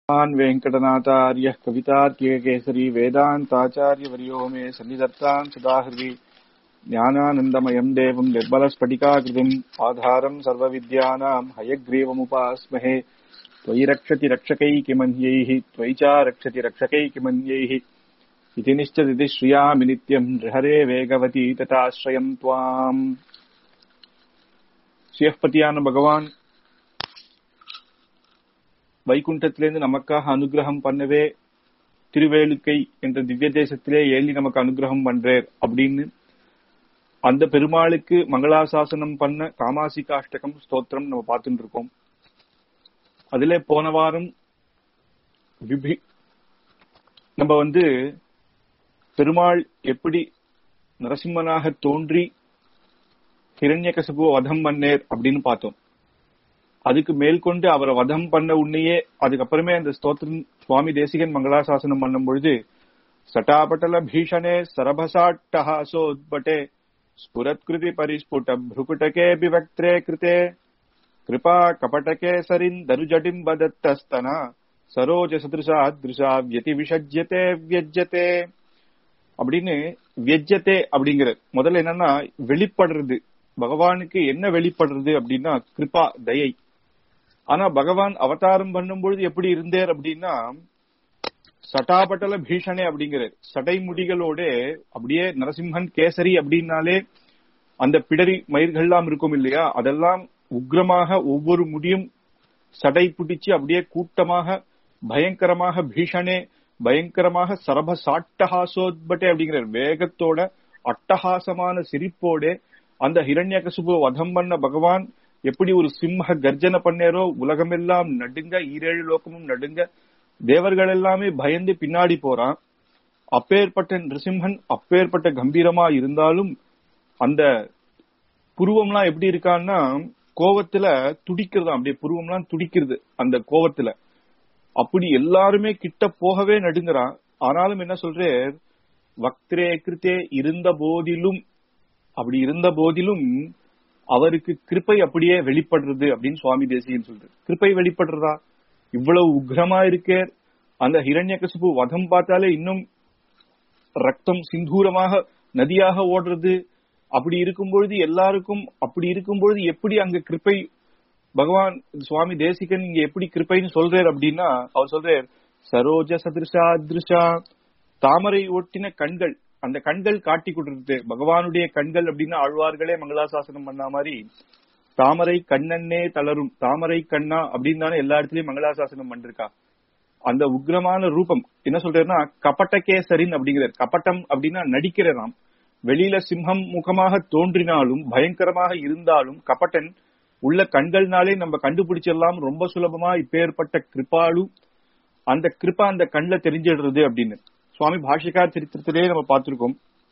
भगवान् वेङ्कटनाथार्यः कवितार्किककेसरी वेदान्ताचार्यवर्यो मे सन्निधत्ताम् सदाहृदि ज्ञानानन्दमयम् देवम् निर्मलस्फटिकाकृतिम् आधारम् सर्वविद्यानाम् हयग्रीवमुपास्महे त्वयि रक्षति रक्षकैकिमन्यैः त्वयि च रक्षति रक्षकैकिमन्यैः इति निश्चदिति श्रियामि नित्यम् हरे வேகவதி ததாஸ்ரயம் துவாம் சிவப்பதியான பகவான் வைகுண்டத்திலிருந்து நமக்காக அனுகிரகம் பண்ணவே திருவேலுக்கை என்ற திவ்ய தேசத்திலே ஏழி நமக்கு அனுகிரகம் பண்றார் அப்படின்னு அந்த பெருமாளுக்கு மங்களாசாசனம் பண்ண காமாசிகாஷ்டகம் ஸ்தோத்திரம் நம்ம பார்த்துட்டு இருக்கோம் அதுல போன வாரம் விபி நம்ம வந்து பெருமாள் எப்படி நரசிம்மனாக தோன்றி ஹிரண்யகசபு வதம் பண்ணேர் அப்படின்னு பார்த்தோம் அதுக்கு மேற்கொண்டு அவரை வதம் பண்ண உன்னையே அதுக்கப்புறமே அந்த ஸ்தோத்திரம் சுவாமி தேசிகன் மங்களாசாசனம் பண்ணும் பொழுது சட்டாபட்டல பீஷணே சரபசாட்டஹாசோத்பட்டே ஸ்புரத்கிருதி பரிஸ்புட भ्रुकुटके विवक्त्रे कृते कृपा कपटके सरिन् दरुजटिम्बदत्तस्तना சரோஜ சதுருஷா திருஷா வியதி விஷஜ்யத்தே வியஜ்யத்தே அப்படின்னு வியஜ்யத்தே அப்படிங்கிற முதல்ல என்னன்னா வெளிப்படுறது பகவானுக்கு என்ன வெளிப்படுறது அப்படின்னா கிருபா தயை ஆனா பகவான் அவதாரம் பண்ணும்பொழுது எப்படி இருந்தார் அப்படின்னா சட்டாபட்டல பீஷணே அப்படிங்கிறார் சடைமுடிகளோட அப்படியே நரசிம்மன் கேசரி அப்படின்னாலே அந்த பிடரி மயிர்கள்லாம் இருக்கும் இல்லையா அதெல்லாம் உக்ரமாக ஒவ்வொரு முடியும் சடை பிடிச்சு அப்படியே கூட்டமாக பயங்கரமாக பீஷணே பயங்கரமாக சரப சாட்டஹாசோத்பட்டே அப்படிங்கிற வேகத்தோட அட்டகாசமான சிரிப்போட அந்த ஹிரண்யகசுபு வதம் பண்ண பகவான் எப்படி ஒரு சிம்ம கர்ஜனை பண்ணேரோ உலகமெல்லாம் நடுங்க ஈரேழு லோகமும் நடுங்க தேவர்கள் எல்லாமே பயந்து பின்னாடி போறான் அப்பேற்பட்ட நிருசிம்ஹன் அப்பேற்பட்ட கம்பீரமா இருந்தாலும் அந்த புருவம்லாம் எப்படி இருக்கான்னா கோவத்துல துடிக்கிறதா அப்படியே புருவம்லாம் துடிக்கிறது அந்த கோவத்துல அப்படி எல்லாருமே கிட்ட போகவே நடுங்குறான் ஆனாலும் என்ன சொல்றேன் வக்திரே கிருத்தே இருந்த போதிலும் அப்படி இருந்த போதிலும் அவருக்கு கிருப்பை அப்படியே வெளிப்படுறது அப்படின்னு சுவாமி தேசியன் சொல்றது கிருப்பை வெளிப்படுறதா இவ்வளவு உக்ரமா இருக்கே அந்த ஹிரண்யகசிபு வதம் பார்த்தாலே இன்னும் ரத்தம் சிந்தூரமாக நதியாக ஓடுறது அப்படி இருக்கும்பொழுது எல்லாருக்கும் அப்படி இருக்கும்பொழுது எப்படி அங்க கிருப்பை பகவான் சுவாமி தேசிகன் இங்க எப்படி கிருப்பைன்னு சொல்றார் அப்படின்னா அவர் சொல்றார் சரோஜ சதிருஷா திருஷா தாமரை ஒட்டின கண்கள் அந்த கண்கள் காட்டி கொடுத்தது பகவானுடைய கண்கள் அப்படின்னா ஆழ்வார்களே மங்களாசாசனம் பண்ண மாதிரி தாமரை கண்ணன்னே தளரும் தாமரை கண்ணா அப்படின்னு தானே எல்லா இடத்துலயும் மங்களாசாசனம் பண்ணிருக்கா அந்த உக்ரமான ரூபம் என்ன சொல்றாருன்னா கபட்டகேசரின் அப்படிங்கிறார் கபட்டம் அப்படின்னா நடிக்கிறாராம் வெளியில சிம்மம் முகமாக தோன்றினாலும் பயங்கரமாக இருந்தாலும் கபட்டன் உள்ள கண்கள்னாலே நம்ம கண்டுபிடிச்சிடலாம் ரொம்ப சுலபமா இப்பேற்பட்ட கிருப்பாலு அந்த கிருப்பா அந்த கண்ணில் தெரிஞ்சிடுறது அப்படின்னு சுவாமி பாஷிகார் சரித்திரத்திலே நம்ம பார்த்திருக்கோம்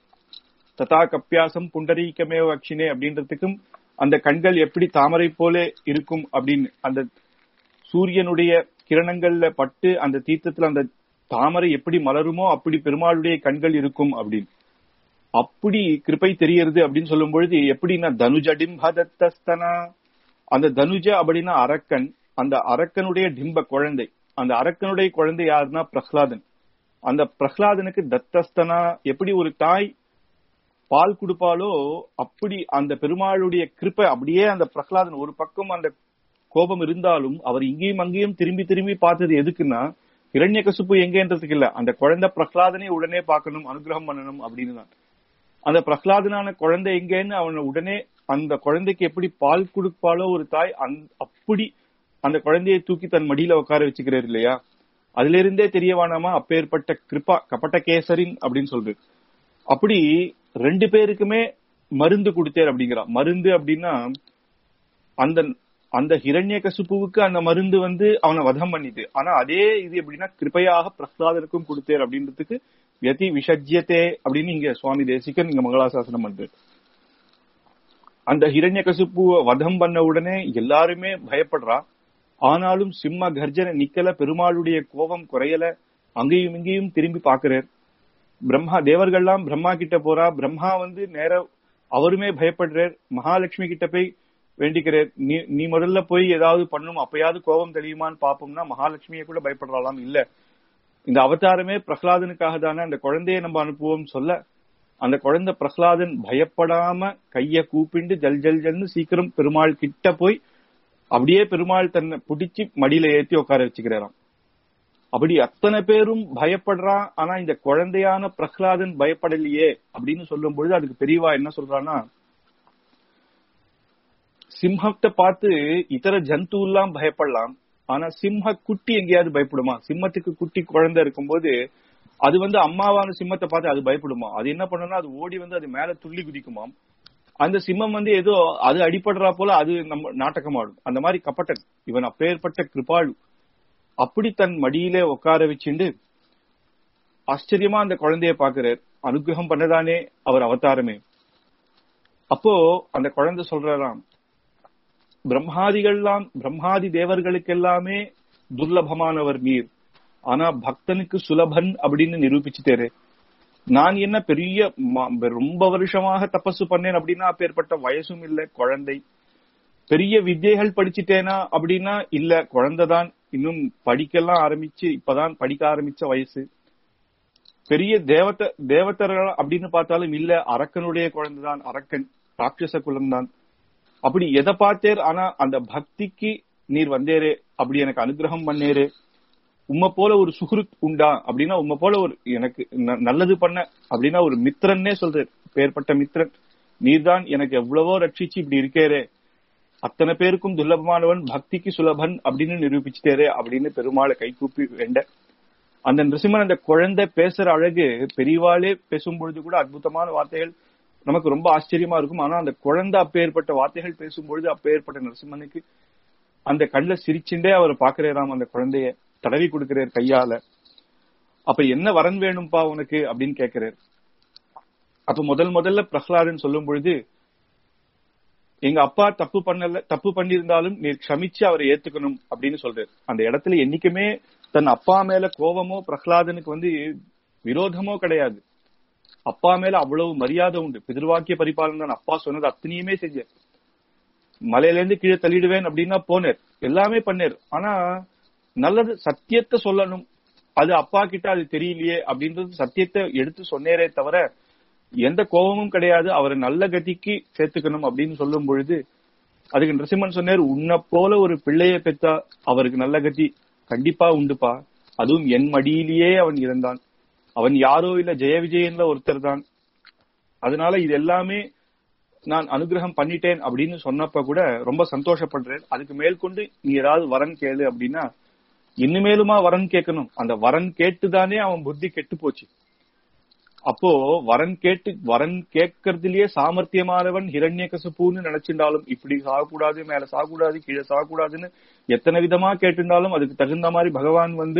ததா கப்பியாசம் புண்டரீகமே அக்ஷினே அப்படின்றதுக்கும் அந்த கண்கள் எப்படி தாமரை போல இருக்கும் அப்படின்னு அந்த சூரியனுடைய கிரணங்கள்ல பட்டு அந்த தீர்த்தத்துல அந்த தாமரை எப்படி மலருமோ அப்படி பெருமாளுடைய கண்கள் இருக்கும் அப்படின்னு அப்படி கிருப்பை தெரியறது அப்படின்னு சொல்லும் பொழுது எப்படின்னா தனுஜடிம்பதத்தஸ்தனா அந்த தனுஜ அப்படின்னா அரக்கன் அந்த அரக்கனுடைய டிம்ப குழந்தை அந்த அரக்கனுடைய குழந்தை யாருன்னா பிரஹ்லாதன் அந்த பிரஹ்லாதனுக்கு தத்தஸ்தனா எப்படி ஒரு தாய் பால் கொடுப்பாலோ அப்படி அந்த பெருமாளுடைய கிருப்பை அப்படியே அந்த பிரஹ்லாதன் ஒரு பக்கம் அந்த கோபம் இருந்தாலும் அவர் இங்கேயும் அங்கேயும் திரும்பி திரும்பி பார்த்தது எதுக்குன்னா இரண்ய கசுப்பு எங்கன்றதுக்கு இல்ல அந்த குழந்தை பிரஹ்லாதனை உடனே பார்க்கணும் அனுகிரகம் பண்ணணும் அப்படின்னு தான் அந்த பிரஹ்லாதனான குழந்தை எங்கன்னு அவனை உடனே அந்த குழந்தைக்கு எப்படி பால் கொடுப்பாலோ ஒரு தாய் அப்படி அந்த குழந்தையை தூக்கி தன் மடியில உட்கார வச்சுக்கிறாரு இல்லையா அதுல இருந்தே தெரியவானாமா அப்பேற்பட்ட கிருப்பா கபட்ட கேசரின் அப்படின்னு சொல்றது அப்படி ரெண்டு பேருக்குமே மருந்து கொடுத்தேர் அப்படிங்கிறான் மருந்து அப்படின்னா அந்த அந்த ஹிரண்ய கசுப்புவுக்கு அந்த மருந்து வந்து அவனை வதம் பண்ணிது ஆனா அதே இது எப்படின்னா கிருப்பையாக பிரஹ்லாதனுக்கும் கொடுத்தேர் அப்படின்றதுக்கு யதி விஷஜ்யத்தே அப்படின்னு இங்க சுவாமி தேசிகன் இங்க மங்களாசாசனம் பண்றாரு அந்த ஹிரண்ய கசுப்புவ வதம் பண்ண உடனே எல்லாருமே பயப்படுறா ஆனாலும் சிம்ம கர்ஜனை நிக்கல பெருமாளுடைய கோபம் குறையல அங்கேயும் இங்கேயும் திரும்பி பாக்குறார் பிரம்மா தேவர்கள்லாம் பிரம்மா கிட்ட போறா பிரம்மா வந்து நேர அவருமே பயப்படுறார் மகாலட்சுமி கிட்ட போய் வேண்டிக்கிறேன் நீ நீ முதல்ல போய் ஏதாவது பண்ணும் அப்பயாவது கோபம் தெளியுமான்னு பாப்போம்னா மகாலட்சுமியை கூட பயப்படலாம் இல்ல இந்த அவதாரமே பிரகலாதனுக்காக தானே அந்த குழந்தையை நம்ம அனுப்புவோம் சொல்ல அந்த குழந்தை பிரகலாதன் பயப்படாம கைய கூப்பிண்டு ஜல் ஜல் ஜல்னு சீக்கிரம் பெருமாள் கிட்ட போய் அப்படியே பெருமாள் தன்னை பிடிச்சி மடியில ஏத்தி உட்கார வச்சுக்கிறாராம் அப்படி அத்தனை பேரும் பயப்படுறான் ஆனா இந்த குழந்தையான பிரகலாதன் பயப்படலையே அப்படின்னு சொல்லும் பொழுது அதுக்கு பெரியவா என்ன சொல்றான்னா சிம்மத்தை பார்த்து இதர ஜந்து எல்லாம் பயப்படலாம் ஆனா சிம்ம குட்டி எங்கேயாவது பயப்படுமா சிம்மத்துக்கு குட்டி குழந்தை இருக்கும்போது அது வந்து அம்மாவான சிம்மத்தை பார்த்து அது பயப்படுமா அது என்ன பண்ணும்னா அது ஓடி வந்து அது மேல துள்ளி குதிக்குமாம் அந்த சிம்மம் வந்து ஏதோ அது அடிபடுறா போல அது நம்ம நாட்டகம் ஆடும் அந்த மாதிரி கப்பட்டன் இவன் அப்பேற்பட்ட கிருபாளு அப்படி தன் மடியிலே உட்கார வச்சுண்டு ஆச்சரியமா அந்த குழந்தைய பாக்குறார் அனுகிரகம் பண்ணதானே அவர் அவதாரமே அப்போ அந்த குழந்தை சொல்றாராம் பிரம்மாதிகள்லாம் பிரம்மாதி தேவர்களுக்கு எல்லாமே துர்லபமானவர் நீர் ஆனா பக்தனுக்கு சுலபன் அப்படின்னு நிரூபிச்சுட்டேரு நான் என்ன பெரிய ம- ரொம்ப வருஷமாக தபசு பண்ணேன் அப்படின்னா அப்பேற்பட்ட வயசும் இல்ல குழந்தை பெரிய வித்தைகள் படிச்சுட்டேனா அப்படின்னா இல்ல குழந்தைதான் இன்னும் படிக்கலாம் ஆரம்பிச்சு இப்பதான் படிக்க ஆரம்பிச்ச வயசு பெரிய தேவத தேவதர்கள் அப்படின்னு பார்த்தாலும் இல்ல அரக்கனுடைய குழந்தைதான் அரக்கன் ராட்சச குலம்தான் அப்படி எதை பார்த்தேர் ஆனா அந்த பக்திக்கு நீர் வந்தேரே அப்படி எனக்கு அனுகிரகம் பண்ணேரே உம்மை போல ஒரு சுகுருத் உண்டா அப்படின்னா உம்மை போல ஒரு எனக்கு ந- நல்லது பண்ண அப்படின்னா ஒரு மித்திரன்னே சொல்றாரு பேர்பட்ட மித்திரன் நீர்தான் எனக்கு எவ்வளவோ ரட்சிச்சு இப்படி இருக்கேரே அத்தனை பேருக்கும் துர்லபமானவன் பக்திக்கு சுலபன் அப்படின்னு நிரூபிச்சுட்டேரே அப்படின்னு பெருமாளை கைகூப்பி வேண்ட அந்த நிருசிம்மன் அந்த குழந்தை பேசுற அழகு பெரியவாளே பேசும் பொழுது கூட அற்புதமான வார்த்தைகள் நமக்கு ரொம்ப ஆச்சரியமா இருக்கும் ஆனா அந்த குழந்தை அப்பேற்பட்ட வார்த்தைகள் பேசும்பொழுது அப்பேற்பட்ட நரசிம்மனுக்கு அந்த கண்ணுல சிரிச்சுண்டே அவர் பாக்குறாராம் அந்த குழந்தைய தடவி கொடுக்கிறார் கையால அப்ப என்ன வரன் வேணும்பா உனக்கு அப்படின்னு கேக்குறாரு அப்ப முதல் முதல்ல பிரகலாதன் சொல்லும் பொழுது எங்க அப்பா தப்பு பண்ணல தப்பு பண்ணியிருந்தாலும் நீர் க்ஷமிச்சு அவரை ஏத்துக்கணும் அப்படின்னு சொல்றாரு அந்த இடத்துல என்னைக்குமே தன் அப்பா மேல கோபமோ பிரகலாதனுக்கு வந்து விரோதமோ கிடையாது அப்பா மேல அவ்வளவு மரியாதை உண்டு பிதிர்வாக்கிய பரிபாலன் தான் அப்பா சொன்னது அத்தனையுமே செஞ்சார் மலையில இருந்து கீழே தள்ளிடுவேன் அப்படின்னா போனேர் எல்லாமே பண்ணேர் ஆனா நல்லது சத்தியத்தை சொல்லணும் அது அப்பா கிட்ட அது தெரியலையே அப்படின்றது சத்தியத்தை எடுத்து சொன்னேரே தவிர எந்த கோபமும் கிடையாது அவரை நல்ல கதிக்கு சேர்த்துக்கணும் அப்படின்னு சொல்லும் பொழுது அதுக்கு நரசிம்மன் சொன்னார் உன்னை போல ஒரு பிள்ளையை பெத்தா அவருக்கு நல்ல கதி கண்டிப்பா உண்டுப்பா அதுவும் என் மடியிலேயே அவன் இருந்தான் அவன் யாரோ இல்ல ஜெய விஜயன்ல ஒருத்தர் தான் அதனால இது எல்லாமே நான் அனுகிரகம் பண்ணிட்டேன் அப்படின்னு சொன்னப்ப கூட ரொம்ப சந்தோஷப்படுறேன் அதுக்கு மேற்கொண்டு நீ ஏதாவது வரன் கேளு அப்படின்னா இனிமேலுமா வரன் கேட்கணும் அந்த வரன் கேட்டுதானே அவன் புத்தி கெட்டு போச்சு அப்போ வரன் கேட்டு வரன் கேட்கறதுலயே சாமர்த்தியமானவன் ஹிரண்யகசுப்புன்னு நினைச்சிருந்தாலும் இப்படி சாகக்கூடாது மேல சாகக்கூடாது கீழே சாகக்கூடாதுன்னு எத்தனை விதமா கேட்டிருந்தாலும் அதுக்கு தகுந்த மாதிரி பகவான் வந்து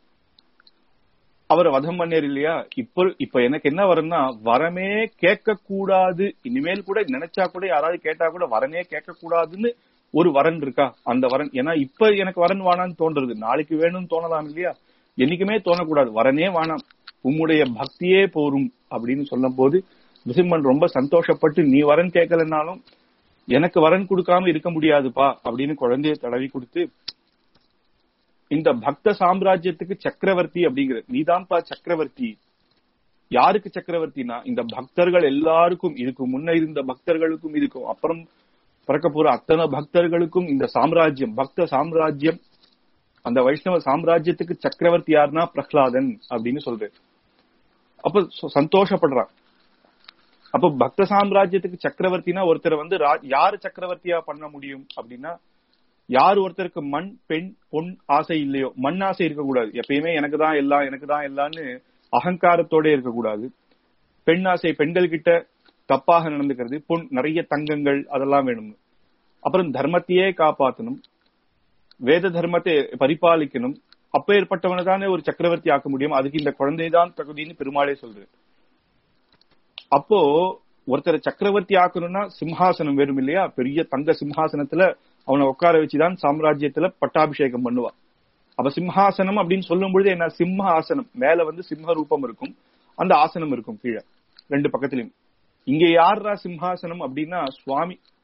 அவரை வதம் பண்ணார் இல்லையா இப்போ இப்ப எனக்கு என்ன வரும்னா வரமே கேட்க கூடாது இனிமேல் கூட நினைச்சா கூட யாராவது கேட்டா கூட வரனே கேட்க கூடாதுன்னு ஒரு வரன் இருக்கா அந்த வரன் ஏன்னா இப்ப எனக்கு வரன் வானான்னு தோன்றது நாளைக்கு வேணும்னு தோணலாம் இல்லையா என்னைக்குமே தோணக்கூடாது வரனே வானாம் உம்முடைய பக்தியே போரும் அப்படின்னு சொல்லும் போது நிசிம்மன் ரொம்ப சந்தோஷப்பட்டு நீ வரன் கேட்கலனாலும் எனக்கு வரன் கொடுக்காம இருக்க முடியாதுப்பா அப்படின்னு குழந்தைய தடவி கொடுத்து இந்த பக்த சாம்ராஜ்யத்துக்கு சக்கரவர்த்தி அப்படிங்கிற நீதான்ப்பா சக்கரவர்த்தி யாருக்கு சக்கரவர்த்தினா இந்த பக்தர்கள் எல்லாருக்கும் இதுக்கு முன்ன இருந்த பக்தர்களுக்கும் இதுக்கும் அப்புறம் பிறக்க போற அத்தனை பக்தர்களுக்கும் இந்த சாம்ராஜ்யம் பக்த சாம்ராஜ்யம் அந்த வைஷ்ணவ சாம்ராஜ்யத்துக்கு சக்கரவர்த்தி யாருன்னா பிரஹ்லாதன் அப்படின்னு சொல்றேன் அப்ப ச- சந்தோஷப்படுறான் அப்ப பக்த சாம்ராஜ்யத்துக்கு சக்கரவர்த்தினா ஒருத்தரை வந்து ரா- யாரு சக்கரவர்த்தியா பண்ண முடியும் அப்படின்னா யார் ஒருத்தருக்கு மண் பெண் பொன் ஆசை இல்லையோ மண் ஆசை இருக்கக்கூடாது எப்பயுமே எனக்கு தான் எல்லாம் எனக்கு தான் எல்லாம்னு அகங்காரத்தோட இருக்கக்கூடாது பெண் ஆசை பெண்கள் கிட்ட தப்பாக நடந்துக்கிறது பொன் நிறைய தங்கங்கள் அதெல்லாம் வேணும் அப்புறம் தர்மத்தையே காப்பாத்தணும் வேத தர்மத்தை பரிபாலிக்கணும் அப்ப ஏற்பட்டவனை தானே ஒரு சக்கரவர்த்தி ஆக்க முடியும் அதுக்கு இந்த குழந்தை தான் தகுதின்னு பெருமாளே சொல்றாரு அப்போ ஒருத்தரை சக்கரவர்த்தி ஆக்கணும்னா சிம்ஹாசனம் வேணும் இல்லையா பெரிய தங்க சிம்ஹாசனத்துல அவனை உட்கார வச்சுதான் சாம்ராஜ்யத்துல பட்டாபிஷேகம் பண்ணுவா அப்ப சிம்ஹாசனம் அப்படின்னு சொல்லும் பொழுது என்ன சிம்ம ஆசனம் மேல வந்து சிம்ம ரூபம் இருக்கும் அந்த ஆசனம் இருக்கும் கீழே ரெண்டு பக்கத்துலயும் இங்க யாரா சிம்ஹாசனம் அப்படின்னா சுவாமி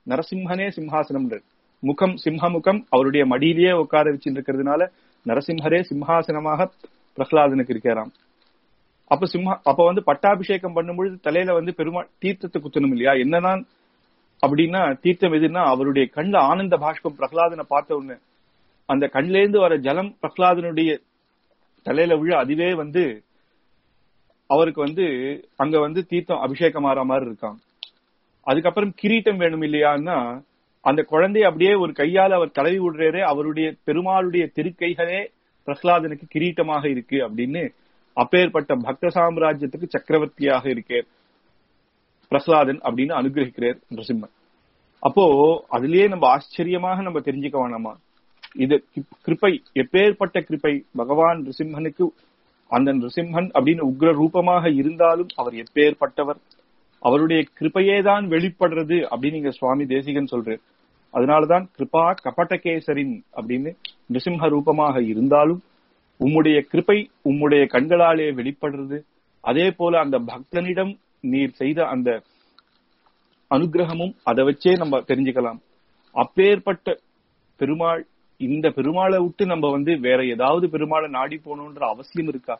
நரசிம்மனே சிம்ஹாசனம் முகம் சிம்மமுகம் அவருடைய மடியிலேயே உட்கார வச்சுட்டு இருக்கிறதுனால நரசிம்மரே சிம்ஹாசனமாக பிரகலாதனுக்கு இருக்கிறாம் அப்ப சிம்ஹா அப்ப வந்து பட்டாபிஷேகம் பண்ணும்பொழுது தலையில வந்து பெருமாள் தீர்த்தத்தை குத்தணும் இல்லையா என்னதான் அப்படின்னா தீர்த்தம் எதுன்னா அவருடைய கண்ணுல ஆனந்த பாஷ்பம் பிரகலாதனை பார்த்த உடனே அந்த கண்ல இருந்து வர ஜலம் பிரகலாதனுடைய தலையில விழ அதுவே வந்து அவருக்கு வந்து அங்க வந்து தீர்த்தம் அபிஷேகம் ஆற மாதிரி இருக்கான் அதுக்கப்புறம் கிரீட்டம் வேணும் இல்லையான்னா அந்த குழந்தைய அப்படியே ஒரு கையால அவர் தடவி விடுறாரே அவருடைய பெருமாளுடைய திருக்கைகளே பிரகலாதனுக்கு கிரீட்டமாக இருக்கு அப்படின்னு அப்பேற்பட்ட பக்த சாம்ராஜ்யத்துக்கு சக்கரவர்த்தியாக இருக்கேன் பிரகலாதன் அப்படின்னு அனுகிரகிக்கிறார் நரசிம்மன் அப்போ அதுலயே நம்ம ஆச்சரியமாக நம்ம தெரிஞ்சுக்க வேணாமா இது கிருப்பை எப்பேற்பட்ட கிருப்பை பகவான் நிருசிம்மனுக்கு அந்த நிருசிம்மன் அப்படின்னு உக்ர ரூபமாக இருந்தாலும் அவர் எப்பேற்பட்டவர் அவருடைய கிருப்பையே தான் வெளிப்படுறது அப்படின்னு நீங்க சுவாமி தேசிகன் சொல்றாரு அதனாலதான் கிருபா கபட்டகேசரின் அப்படின்னு நிருசிம்ம ரூபமாக இருந்தாலும் உம்முடைய கிருப்பை உம்முடைய கண்களாலே வெளிப்படுறது அதே போல அந்த பக்தனிடம் நீர் செய்த அந்த அனுகிரகமும் அதை வச்சே நம்ம தெரிஞ்சுக்கலாம் அப்பேற்பட்ட பெருமாள் இந்த பெருமாளை விட்டு நம்ம வந்து வேற ஏதாவது பெருமாளை நாடி போகணும்ன்ற அவசியம் இருக்கா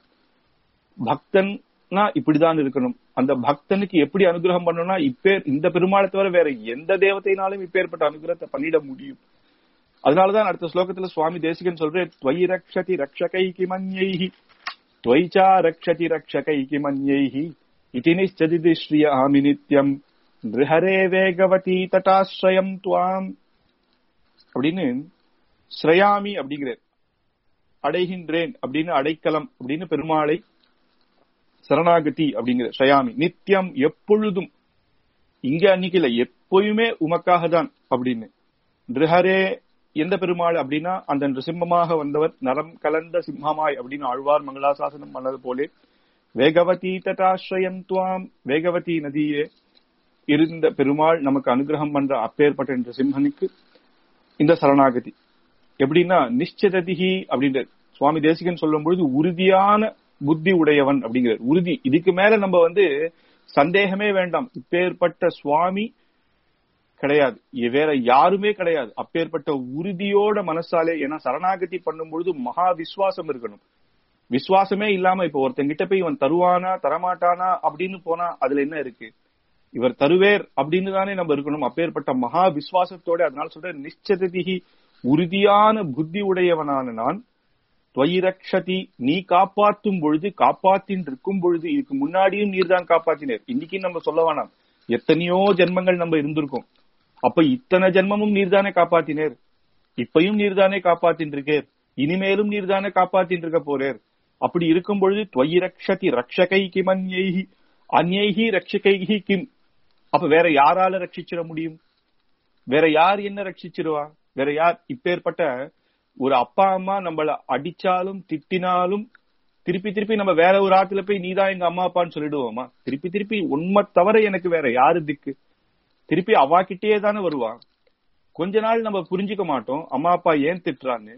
பக்தன்னா இப்படிதான் இருக்கணும் அந்த பக்தனுக்கு எப்படி அனுகிரகம் பண்ணணும்னா இப்பேர் இந்த பெருமாளை தவிர வேற எந்த தேவத்தைனாலும் இப்பேற்பட்ட அனுகிரகத்தை பண்ணிட முடியும் அதனாலதான் அடுத்த ஸ்லோகத்துல சுவாமி தேசிகன் சொல்றேன் துவை ரக்ஷதி ரக்ஷகை கிமன்யைஹி துவைச்சா ரக்ஷதி ரக்ஷகை கிமன்யைஹி இதி நிச்சதிதி ஸ்ரீய ஆமி நித்யம் நிருஹரே வேகவதி தட்டாஸ்ரயம் துவாம் அப்படின்னு ஸ்ரயாமி அப்படிங்கிறார் அடைகின்றேன் அப்படின்னு அடைக்கலம் அப்படின்னு பெருமாளை சரணாகதி அப்படிங்கிற ஸ்ரயாமி நித்தியம் எப்பொழுதும் இங்க அன்னைக்கு இல்ல எப்பயுமே உமக்காக தான் அப்படின்னு நிருஹரே எந்த பெருமாள் அப்படின்னா அந்த நிருசிம்மமாக வந்தவர் நரம் கலந்த சிம்மமாய் அப்படின்னு ஆழ்வார் மங்களாசாசனம் பண்ணது போலே வேகவதி தட்டாஸ்ரயம் துவாம் வேகவதி நதியே இருந்த பெருமாள் நமக்கு அனுகிரகம் பண்ற அப்பேற்பட்ட நிருசிம்மனுக்கு இந்த சரணாகதி எப்படின்னா நிச்சததிகி அப்படின்ற சுவாமி தேசிகன் சொல்லும் பொழுது உறுதியான புத்தி உடையவன் அப்படிங்கிறார் உறுதி இதுக்கு மேல நம்ம வந்து சந்தேகமே வேண்டாம் இப்பேற்பட்ட சுவாமி கிடையாது வேற யாருமே கிடையாது அப்பேற்பட்ட உறுதியோட மனசாலே ஏன்னா சரணாகதி பண்ணும் பொழுது மகா விசுவாசம் இருக்கணும் விசுவாசமே இல்லாம இப்ப ஒருத்தங்கிட்ட போய் இவன் தருவானா தரமாட்டானா அப்படின்னு போனா அதுல என்ன இருக்கு இவர் தருவேர் அப்படின்னு தானே நம்ம இருக்கணும் அப்பேற்பட்ட மகா விசுவாசத்தோட அதனால சொல்ற நிச்சதிகி உறுதியான புத்தி உடையவனான நான் துவயிரக்ஷதி நீ காப்பாற்றும் பொழுது காப்பாத்தின் இருக்கும் பொழுது இதுக்கு முன்னாடியும் நீர் தான் காப்பாத்தினர் இன்னைக்கு நம்ம சொல்ல வேணாம் எத்தனையோ ஜென்மங்கள் நம்ம இருந்திருக்கோம் அப்ப இத்தனை ஜென்மமும் நீர்தானே காப்பாத்தினேர் இப்பயும் நீர்தானே காப்பாத்தின் இருக்கேர் இனிமேலும் நீர்தானே காப்பாத்தின் இருக்க போறேர் அப்படி இருக்கும் பொழுது துவயிரக்ஷதி ரக்ஷகை கிமன்யைஹி அந்யைஹி ரக்ஷகைஹி கிம் அப்ப வேற யாரால ரட்சிச்சிட முடியும் வேற யார் என்ன ரட்சிச்சிருவா வேற யார் இப்பேற்பட்ட ஒரு அப்பா அம்மா நம்மள அடிச்சாலும் திட்டினாலும் திருப்பி திருப்பி நம்ம வேற ஒரு ஆத்துல போய் நீதான் எங்க அம்மா அப்பான்னு சொல்லிடுவோமா திருப்பி திருப்பி உண்மை தவிர எனக்கு வேற யாரு திக்கு திருப்பி அவாக்கிட்டே தானே வருவா கொஞ்ச நாள் நம்ம புரிஞ்சுக்க மாட்டோம் அம்மா அப்பா ஏன் திட்டுறான்னு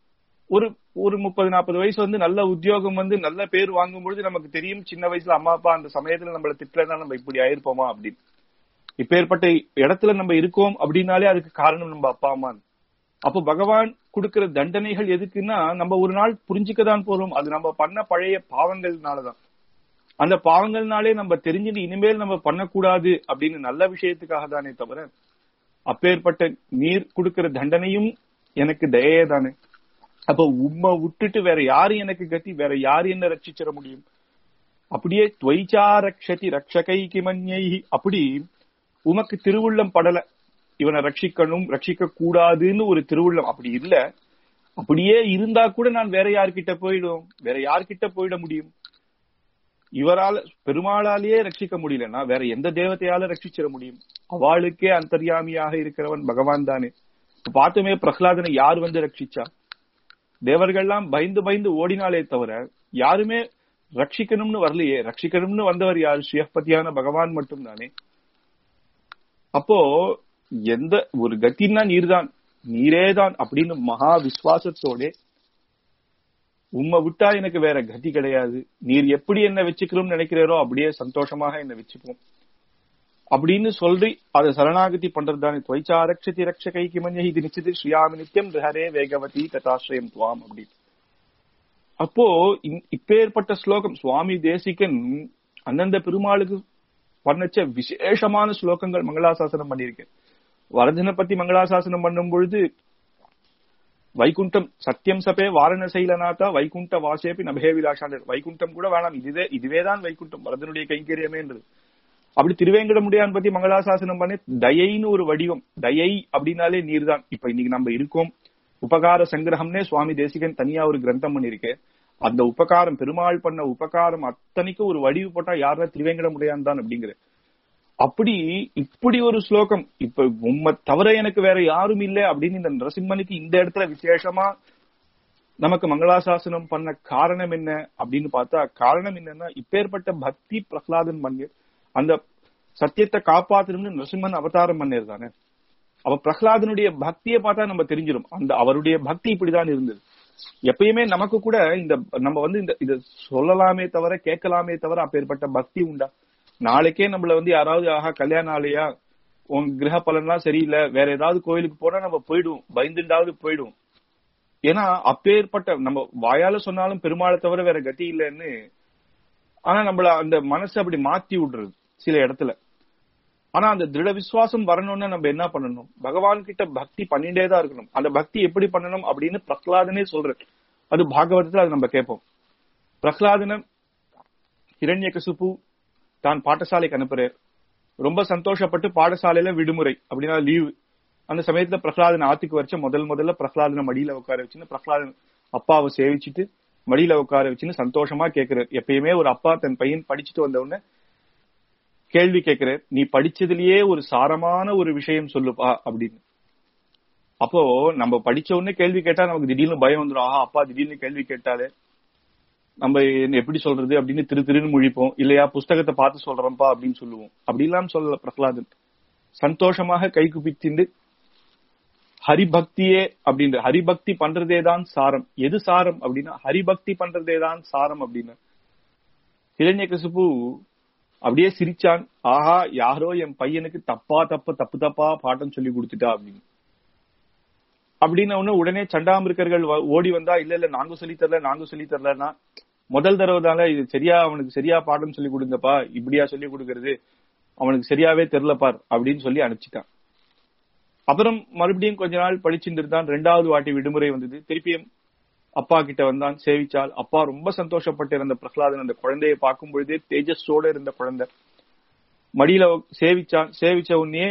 ஒரு ஒரு முப்பது நாற்பது வயசு வந்து நல்ல உத்தியோகம் வந்து நல்ல பேர் வாங்கும் பொழுது நமக்கு தெரியும் சின்ன வயசுல அம்மா அப்பா அந்த சமயத்துல நம்மள திட்டலன்னா நம்ம இப்படி ஆயிருப்போமா அப்படின்னு இப்பேற்பட்ட இடத்துல நம்ம இருக்கோம் அப்படின்னாலே அதுக்கு காரணம் நம்ம அப்பா அம்மா அப்போ பகவான் கொடுக்கிற தண்டனைகள் எதுக்குன்னா நம்ம ஒரு நாள் புரிஞ்சுக்கதான் போறோம் அது நம்ம பண்ண பழைய பாவங்கள்னாலதான் அந்த பாவங்கள்னாலே நம்ம தெரிஞ்சுட்டு இனிமேல் நம்ம பண்ணக்கூடாது அப்படின்னு நல்ல விஷயத்துக்காக தானே தவிர அப்பேற்பட்ட நீர் கொடுக்கிற தண்டனையும் எனக்கு தயே தானே அப்ப உம்மை விட்டுட்டு வேற யாரு எனக்கு கத்தி வேற யாரு என்ன ரட்சிச்சிட முடியும் அப்படியே துவைச்சா ரக்ஷதி ரக்ஷகை கிமன்யை அப்படி உமக்கு திருவுள்ளம் படல இவனை ரட்சிக்கணும் ரட்சிக்க கூடாதுன்னு ஒரு திருவுள்ளம் அப்படி இல்ல அப்படியே இருந்தா கூட நான் வேற யார்கிட்ட போயிடும் வேற யார்கிட்ட போயிட முடியும் இவரால பெருமாளாலேயே ரட்சிக்க முடியலன்னா வேற எந்த தேவதையால ரட்சிச்சிட முடியும் அவளுக்கே அந்தர்யாமியாக இருக்கிறவன் பகவான் தானே பார்த்துமே பிரகலாதனை யார் வந்து ரட்சிச்சா தேவர்கள்லாம் பயந்து பயந்து ஓடினாலே தவிர யாருமே ரட்சிக்கணும்னு வரலையே ரட்சிக்கணும்னு வந்தவர் யார் ஸ்ரீஹபதியான பகவான் மட்டும் தானே அப்போ எந்த ஒரு கத்தின்னா நீர்தான் நீரேதான் அப்படின்னு மகா விசுவாசத்தோட உம்மை விட்டா எனக்கு வேற கதி கிடையாது நீர் எப்படி என்ன வச்சுக்கணும்னு நினைக்கிறீரோ அப்படியே சந்தோஷமாக என்ன வச்சுப்போம் அப்படின்னு சொல்லி அதை சரணாகதி பண்றது தானே துவைச்சா ரக்ஷதி ரக்ஷகை கிமன்ய இது நிச்சயத்தை ஸ்ரீயாமி நித்தியம் ஹரே வேகவதி ததாஸ்ரயம் துவாம் அப்படின்னு அப்போ இ- இப்பேற்பட்ட ஸ்லோகம் சுவாமி தேசிகன் அந்தந்த பெருமாளுக்கு பண்ணச்ச விசேஷமான ஸ்லோகங்கள் மங்களாசாசனம் பண்ணியிருக்கேன் வரதனை பத்தி மங்களாசாசனம் பண்ணும் பொழுது வைகுண்டம் சத்தியம் சபே வாரணசைலநாதா வைகுண்ட வாசேபி நபே விலாசாண்டர் வைகுண்டம் கூட வேணாம் இதுவே இதுவேதான் வைகுண்டம் வரதனுடைய கைங்கரியமேன்றது அப்படி திருவேங்கடமுடியான் பத்தி மங்களாசாசனம் பண்ணி தயைன்னு ஒரு வடிவம் தயை அப்படின்னாலே நீர்தான் இப்ப இன்னைக்கு நம்ம இருக்கோம் உபகார சங்கிரகம்னே சுவாமி தேசிகன் தனியா ஒரு கிரந்தம் பண்ணிருக்கேன் அந்த உபகாரம் பெருமாள் பண்ண உபகாரம் அத்தனைக்கும் ஒரு வடிவு போட்டா யாருன்னா திருவேங்கடமுடியான் தான் அப்படிங்கிற அப்படி இப்படி ஒரு ஸ்லோகம் இப்ப உண்மை தவிர எனக்கு வேற யாரும் இல்லை அப்படின்னு இந்த நரசிம்மனுக்கு இந்த இடத்துல விசேஷமா நமக்கு மங்களாசாசனம் பண்ண காரணம் என்ன அப்படின்னு பார்த்தா காரணம் என்னன்னா இப்பேற்பட்ட பக்தி பிரகலாதன் பண்ணி அந்த சத்தியத்தை காப்பாத்தணும்னு நரசிம்மன் அவதாரம் பண்ணது தானே அவ பிரகலாதனுடைய பக்தியை பார்த்தா நம்ம தெரிஞ்சிடும் அந்த அவருடைய பக்தி இப்படிதான் இருந்தது எப்பயுமே நமக்கு கூட இந்த நம்ம வந்து இந்த இத சொல்லலாமே தவிர கேட்கலாமே தவிர அப்பேற்பட்ட பக்தி உண்டா நாளைக்கே நம்மள வந்து யாராவது ஆஹா கல்யாணம் ஆலையா உன் கிரக பலன்லாம் சரியில்லை வேற ஏதாவது கோயிலுக்கு போனா நம்ம போயிடுவோம் பயந்துண்டாவது போயிடுவோம் ஏன்னா அப்பேற்பட்ட நம்ம வாயால சொன்னாலும் பெருமாளை தவிர வேற கதி இல்லைன்னு ஆனா நம்மள அந்த மனசை அப்படி மாத்தி விடுறது சில இடத்துல ஆனா அந்த திருட விசுவாசம் வரணும்னா நம்ம என்ன பண்ணணும் பகவான் கிட்ட பக்தி பண்ணிட்டே தான் இருக்கணும் அந்த பக்தி எப்படி பண்ணணும் அப்படின்னு பிரகலாதனே சொல்றாரு அது பாகவதத்துல அது நம்ம கேட்போம் பிரகலாதன இரண்யகசுப்பு தான் பாடசாலைக்கு அனுப்புறார் ரொம்ப சந்தோஷப்பட்டு பாடசாலையில விடுமுறை அப்படின்னா லீவு அந்த சமயத்துல பிரகலாதன் ஆத்துக்கு வச்ச முதல் முதல்ல பிரகலாதன மடியில உட்கார வச்சுன்னு பிரகலாதன் அப்பாவை சேவிச்சுட்டு மடியில உட்கார வச்சுன்னு சந்தோஷமா கேக்குறாரு எப்பயுமே ஒரு அப்பா தன் பையன் படிச்சுட்டு வந்த உடனே கேள்வி கேட்கிறார் நீ படிச்சதுலயே ஒரு சாரமான ஒரு விஷயம் சொல்லுப்பா அப்படின்னு அப்போ நம்ம படிச்ச உடனே கேள்வி கேட்டா நமக்கு திடீர்னு பயம் வந்துடும் ஆஹா அப்பா திடீர்னு கேள்வி கேட்டாலே நம்ம என்ன எப்படி சொல்றது அப்படின்னு திரு திருன்னு முழிப்போம் இல்லையா புஸ்தகத்தை பார்த்து சொல்றோம்ப்பா அப்படின்னு சொல்லுவோம் அப்படி இல்லாம சொல்லல பிரகலாதன் சந்தோஷமாக கை குப்பித்திண்டு ஹரிபக்தியே அப்படின்ற ஹரிபக்தி பண்றதே தான் சாரம் எது சாரம் அப்படின்னா ஹரிபக்தி பண்றதே தான் சாரம் அப்படின்னு இளைஞகசுப்பு அப்படியே சிரிச்சான் ஆஹா யாரோ என் பையனுக்கு தப்பா தப்பு தப்பு தப்பா பாட்டம் சொல்லி கொடுத்துட்டா அப்படின்னு அப்படின்னு ஒண்ணு உடனே சண்டாமிருக்கர்கள் வ- ஓடி வந்தா இல்ல இல்ல நாங்க சொல்லி தரல நாங்க சொல்லி தரலன்னா முதல் தடவை தானே இது சரியா அவனுக்கு சரியா பாடம் சொல்லி கொடுங்கப்பா இப்படியா சொல்லி கொடுக்கறது அவனுக்கு சரியாவே தெரியல பார் அப்படின்னு சொல்லி அனுப்பிச்சிட்டான் அப்புறம் மறுபடியும் கொஞ்ச நாள் படிச்சுட்டு இருந்தான் ரெண்டாவது வாட்டி விடுமுறை வந்தது திருப்பியும் அப்பா கிட்ட வந்தான் சேவிச்சால் அப்பா ரொம்ப சந்தோஷப்பட்டு இருந்த பிரகலாதன் அந்த குழந்தையை பார்க்கும் பொழுதே தேஜஸோட இருந்த குழந்தை மடியில சேவிச்சான் சேவிச்ச உடனே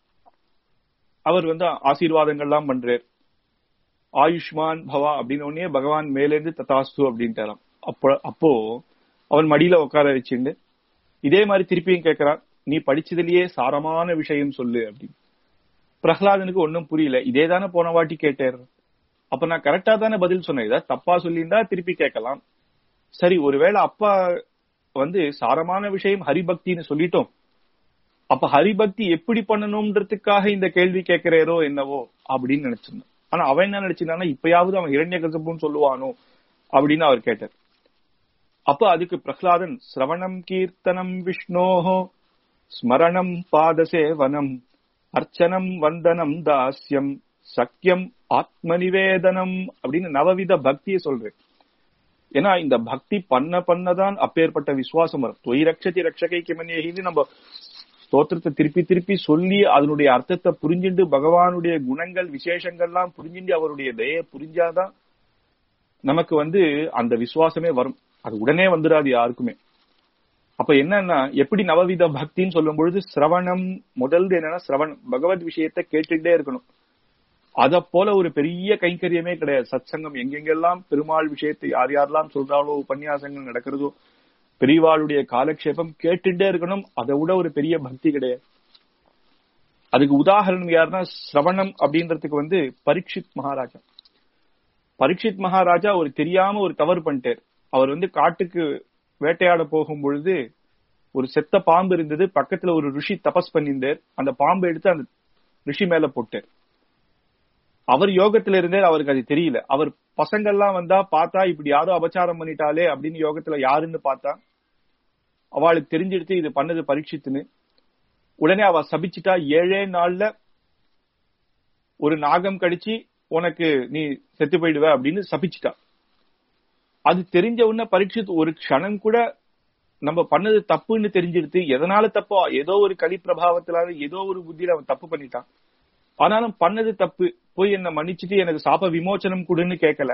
அவர் வந்து ஆசீர்வாதங்கள்லாம் பண்றார் ஆயுஷ்மான் பவா அப்படின்னு உடனே பகவான் மேலேந்து ததாஸ்து அப்படின்ட்டாராம் அப்போ அப்போ அவன் மடியில உட்கார வச்சுண்டு இதே மாதிரி திருப்பியும் கேட்கிறான் நீ படிச்சதுலயே சாரமான விஷயம் சொல்லு அப்படின்னு பிரகலாதனுக்கு ஒன்னும் புரியல இதே தானே போன வாட்டி கேட்டார் அப்ப நான் கரெக்டா தானே பதில் சொன்னேன் இதை தப்பா சொல்லியிருந்தா திருப்பி கேட்கலாம் சரி ஒருவேளை அப்பா வந்து சாரமான விஷயம் ஹரிபக்தின்னு சொல்லிட்டோம் அப்ப ஹரிபக்தி எப்படி பண்ணணும்ன்றதுக்காக இந்த கேள்வி கேட்கிறாரோ என்னவோ அப்படின்னு நினைச்சிருந்தான் ஆனா அவன் என்ன நினைச்சிருந்தானா இப்பயாவது அவன் இரண்ய கசப்புன்னு சொல்லுவானோ அப்படின்னு அவர் கேட்டார் அப்ப அதுக்கு பிரகலாதன் சிரவணம் கீர்த்தனம் விஷ்ணோஹோ ஸ்மரணம் பாதசேவனம் அர்ச்சனம் வந்தனம் தாஸ்யம் சக்கியம் ஆத்மநிவேதனம் அப்படின்னு நவவித பக்தியை சொல்றேன் ஏன்னா இந்த பக்தி பண்ண பண்ணதான் அப்பேற்பட்ட விசுவாசம் வரும் தொய் ரக்ஷதி ரக்ஷகை கிமன்யகின்னு நம்ம ஸ்தோத்திரத்தை திருப்பி திருப்பி சொல்லி அதனுடைய அர்த்தத்தை புரிஞ்சுண்டு பகவானுடைய குணங்கள் விசேஷங்கள்லாம் புரிஞ்சுண்டு அவருடைய தய புரிஞ்சாதான் நமக்கு வந்து அந்த விசுவாசமே வரும் அது உடனே வந்துடாது யாருக்குமே அப்ப என்னன்னா எப்படி நவவித பக்தின்னு சொல்லும் பொழுது சிரவணம் முதல்து என்னன்னா சிரவணம் பகவத் விஷயத்தை கேட்டுட்டே இருக்கணும் அத போல ஒரு பெரிய கைங்கரியமே கிடையாது சத்சங்கம் எங்கெங்கெல்லாம் பெருமாள் விஷயத்தை யார் யாரெல்லாம் சொல்றாளோ உபன்யாசங்கள் நடக்கிறதோ பெரியவாளுடைய காலக்ஷேபம் கேட்டுட்டே இருக்கணும் அதை விட ஒரு பெரிய பக்தி கிடையாது அதுக்கு உதாரணம் யாருன்னா சிரவணம் அப்படின்றதுக்கு வந்து பரீட்சித் மகாராஜா பரீட்சித் மகாராஜா ஒரு தெரியாம ஒரு தவறு பண்ணிட்டார் அவர் வந்து காட்டுக்கு வேட்டையாட போகும் பொழுது ஒரு செத்த பாம்பு இருந்தது பக்கத்துல ஒரு ரிஷி தபஸ் பண்ணியிருந்தார் அந்த பாம்பு எடுத்து அந்த ரிஷி மேல போட்டார் அவர் யோகத்துல இருந்தார் அவருக்கு அது தெரியல அவர் பசங்கள்லாம் வந்தா பார்த்தா இப்படி யாரோ அபச்சாரம் பண்ணிட்டாலே அப்படின்னு யோகத்துல யாருன்னு பார்த்தா அவளுக்கு தெரிஞ்சிடுத்து இது பண்ணது பரீட்சித்துன்னு உடனே அவ சபிச்சிட்டா ஏழே நாள்ல ஒரு நாகம் கடிச்சு உனக்கு நீ செத்து போயிடுவ அப்படின்னு சபிச்சிட்டா அது தெரிஞ்ச உடனே பரீட்சித் ஒரு க்ஷணம் கூட நம்ம பண்ணது தப்புன்னு தெரிஞ்சிருத்து எதனால தப்போ ஏதோ ஒரு கலி பிரபாவத்திலான ஏதோ ஒரு புத்தியில அவன் தப்பு பண்ணிட்டான் ஆனாலும் பண்ணது தப்பு போய் என்ன மன்னிச்சுட்டு எனக்கு சாப விமோச்சனம் கொடுன்னு கேட்கல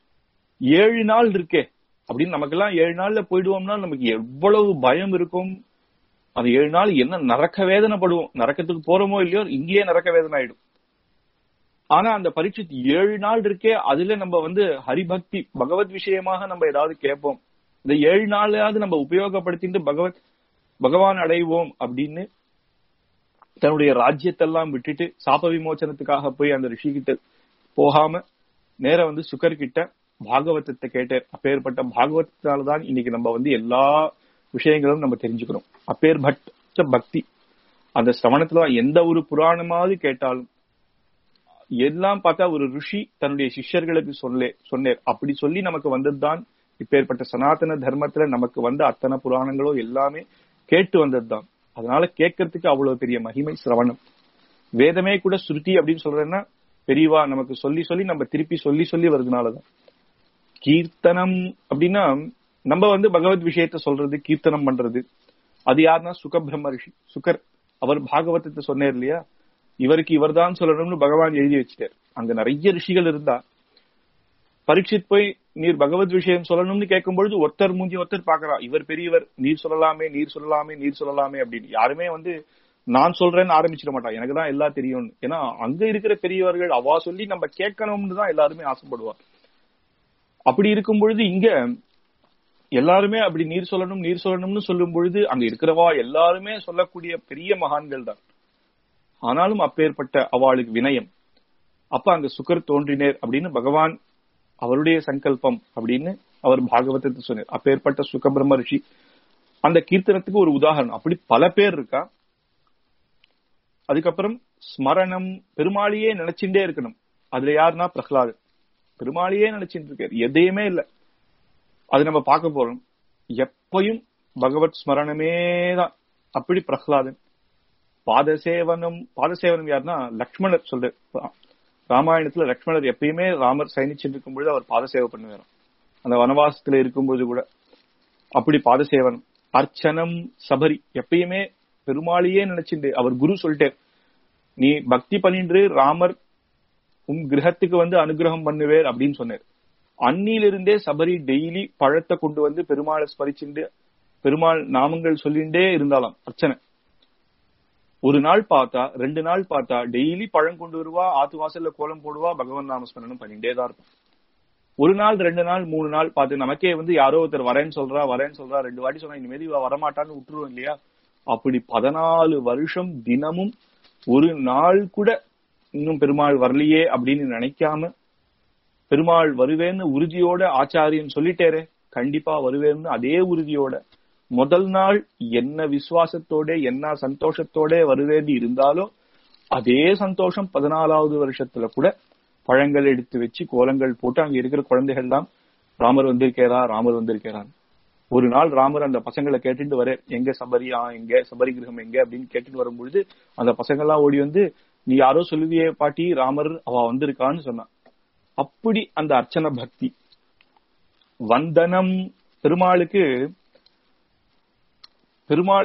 ஏழு நாள் இருக்கே அப்படின்னு நமக்கெல்லாம் ஏழு நாள்ல போயிடுவோம்னா நமக்கு எவ்வளவு பயம் இருக்கும் அந்த ஏழு நாள் என்ன நரக்க வேதனைப்படுவோம் நரக்கத்துக்கு போறோமோ இல்லையோ இங்கேயே நரக்க வேதனை ஆயிடும் ஆனா அந்த பரீட்சித் ஏழு நாள் இருக்கே அதுல நம்ம வந்து ஹரிபக்தி பகவத் விஷயமாக நம்ம ஏதாவது கேட்போம் இந்த ஏழு நாளாவது நம்ம உபயோகப்படுத்திட்டு பகவத் பகவான் அடைவோம் அப்படின்னு தன்னுடைய ராஜ்யத்தெல்லாம் விட்டுட்டு சாப விமோச்சனத்துக்காக போய் அந்த ரிஷி கிட்ட போகாம நேர வந்து சுகர் கிட்ட பாகவதத்தை கேட்டார் அப்பேற்பட்ட பாகவதத்தாலதான் இன்னைக்கு நம்ம வந்து எல்லா விஷயங்களும் நம்ம தெரிஞ்சுக்கிறோம் அப்பேற்பட்ட பக்தி அந்த சிரவணத்துல எந்த ஒரு புராணமாவது கேட்டாலும் எல்லாம் பார்த்தா ஒரு ரிஷி தன்னுடைய சிஷ்யர்களுக்கு சொல்லே சொன்னேர் அப்படி சொல்லி நமக்கு வந்ததுதான் இப்பேற்பட்ட சனாதன தர்மத்துல நமக்கு வந்த அத்தனை புராணங்களோ எல்லாமே கேட்டு வந்ததுதான் அதனால கேட்கறதுக்கு அவ்வளவு பெரிய மகிமை சிரவணம் வேதமே கூட ஸ்ருதி அப்படின்னு சொல்றேன்னா பெரியவா நமக்கு சொல்லி சொல்லி நம்ம திருப்பி சொல்லி சொல்லி வருதுனாலதான் கீர்த்தனம் அப்படின்னா நம்ம வந்து பகவத் விஷயத்த சொல்றது கீர்த்தனம் பண்றது அது யாருன்னா சுகபிரம்ம ரிஷி சுகர் அவர் பாகவதத்தை சொன்னார் இல்லையா இவருக்கு இவர்தான் சொல்லணும்னு பகவான் எழுதி வச்சிட்டார் அங்க நிறைய ரிஷிகள் இருந்தா பரீட்சித் போய் நீர் பகவத் விஷயம் சொல்லணும்னு கேட்கும் பொழுது ஒருத்தர் மூஞ்சி ஒருத்தர் பாக்குறா இவர் பெரியவர் நீர் சொல்லலாமே நீர் சொல்லலாமே நீர் சொல்லலாமே அப்படின்னு யாருமே வந்து நான் சொல்றேன்னு ஆரம்பிச்சிட மாட்டான் எனக்கு தான் எல்லாம் தெரியும்னு ஏன்னா அங்க இருக்கிற பெரியவர்கள் அவா சொல்லி நம்ம கேட்கணும்னு தான் எல்லாருமே ஆசைப்படுவா அப்படி இருக்கும் பொழுது இங்க எல்லாருமே அப்படி நீர் சொல்லணும் நீர் சொல்லணும்னு சொல்லும் பொழுது அங்க இருக்கிறவா எல்லாருமே சொல்லக்கூடிய பெரிய மகான்கள் தான் ஆனாலும் அப்பேற்பட்ட அவளுக்கு வினயம் அப்ப அங்க சுகர் தோன்றினேர் அப்படின்னு பகவான் அவருடைய சங்கல்பம் அப்படின்னு அவர் பாகவதத்தை சொன்னார் அப்பேற்பட்ட சுகபிரம்ம ரிஷி அந்த கீர்த்தனத்துக்கு ஒரு உதாரணம் அப்படி பல பேர் இருக்கா அதுக்கப்புறம் ஸ்மரணம் பெருமாளையே நினைச்சுட்டே இருக்கணும் அதுல யாருன்னா பிரகலாதன் பெருமாளையே நினைச்சிட்டு இருக்காரு எதையுமே இல்ல அது நம்ம பார்க்க போறோம் எப்பயும் பகவத் ஸ்மரணமே தான் அப்படி பிரகலாதன் பாதசேவனம் பாதசேவனம் யாருன்னா லக்ஷ்மணர் சொல்ற ராமாயணத்துல லக்ஷ்மணர் எப்பயுமே ராமர் சயனிச்சுட்டு இருக்கும் பொழுது அவர் பாதசேவை பண்ணுவார் அந்த வனவாசத்துல இருக்கும்போது கூட அப்படி பாதசேவனம் அர்ச்சனம் சபரி எப்பயுமே பெருமாளையே நினைச்சுட்டு அவர் குரு சொல்லிட்டார் நீ பக்தி பண்ணின்று ராமர் உன் கிரகத்துக்கு வந்து அனுகிரகம் பண்ணுவேர் அப்படின்னு சொன்னார் அன்னிலிருந்தே சபரி டெய்லி பழத்தை கொண்டு வந்து பெருமாளை ஸ்மரிச்சுண்டு பெருமாள் நாமங்கள் சொல்லிண்டே இருந்தாலாம் அர்ச்சனை ஒரு நாள் பார்த்தா ரெண்டு நாள் பார்த்தா டெய்லி பழம் கொண்டு வருவா ஆத்து வாசல்ல கோலம் போடுவா பகவான் நாமஸ்மரணம் பண்ணிட்டே தான் இருப்பான் ஒரு நாள் ரெண்டு நாள் மூணு நாள் பார்த்து நமக்கே வந்து யாரோ ஒருத்தர் வரேன்னு சொல்றா வரேன்னு சொல்றா ரெண்டு வாட்டி சொன்னா இனிமேல் இவ வரமாட்டான்னு விட்டுருவோம் இல்லையா அப்படி பதினாலு வருஷம் தினமும் ஒரு நாள் கூட இன்னும் பெருமாள் வரலையே அப்படின்னு நினைக்காம பெருமாள் வருவேன்னு உறுதியோட ஆச்சாரியன் சொல்லிட்டேரே கண்டிப்பா வருவேன்னு அதே உறுதியோட முதல் நாள் என்ன விசுவாசத்தோட என்ன சந்தோஷத்தோட வருவேன்னு இருந்தாலும் அதே சந்தோஷம் பதினாலாவது வருஷத்துல கூட பழங்கள் எடுத்து வச்சு கோலங்கள் போட்டு அங்க இருக்கிற குழந்தைகள் எல்லாம் ராமர் வந்திருக்கேரா ராமர் வந்திருக்கிறான் ஒரு நாள் ராமர் அந்த பசங்களை கேட்டுட்டு வர எங்க சபரியா எங்க சபரி கிரகம் எங்க அப்படின்னு கேட்டுட்டு வரும்பொழுது அந்த பசங்க எல்லாம் ஓடி வந்து நீ யாரோ சொல்லுவியே பாட்டி ராமர் அவ வந்திருக்கான்னு சொன்னான் அப்படி அந்த அர்ச்சன பக்தி வந்தனம் பெருமாளுக்கு பெருமாள்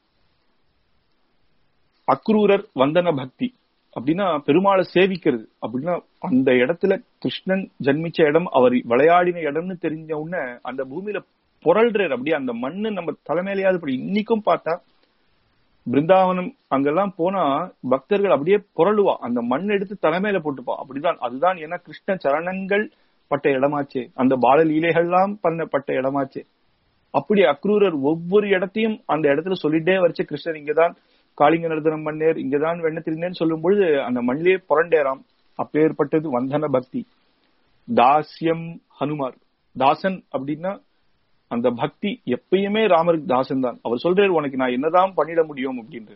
அக்ரூரர் வந்தன பக்தி அப்படின்னா பெருமாளை சேவிக்கிறது அப்படின்னா அந்த இடத்துல கிருஷ்ணன் ஜன்மிச்ச இடம் அவர் விளையாடின இடம்னு தெரிஞ்ச உடனே அந்த பூமியில புரள்றாரு அப்படியே அந்த மண்ணு நம்ம தலைமையிலேயாவது இப்படி இன்னைக்கும் பார்த்தா பிருந்தாவனம் அங்கெல்லாம் போனா பக்தர்கள் அப்படியே புரளுவா அந்த மண் எடுத்து தலைமையில போட்டுப்பா அப்படிதான் அதுதான் ஏன்னா கிருஷ்ண சரணங்கள் பட்ட இடமாச்சே அந்த பால லீலைகள்லாம் பண்ணப்பட்ட இடமாச்சே அப்படி அக்ரூரர் ஒவ்வொரு இடத்தையும் அந்த இடத்துல சொல்லிட்டே வரைச்ச கிருஷ்ணர் இங்கதான் காளிங்க நர்தனம் பண்ணேர் இங்கதான் வெண்ண திருந்தேன்னு சொல்லும் பொழுது அந்த மண்ணிலே புரண்டேராம் அப்பேற்பட்டது வந்தன பக்தி தாசியம் ஹனுமார் தாசன் அப்படின்னா அந்த பக்தி எப்பயுமே ராமருக்கு தாசன் தான் அவர் சொல்றாரு உனக்கு நான் என்னதான் பண்ணிட முடியும் அப்படின்னு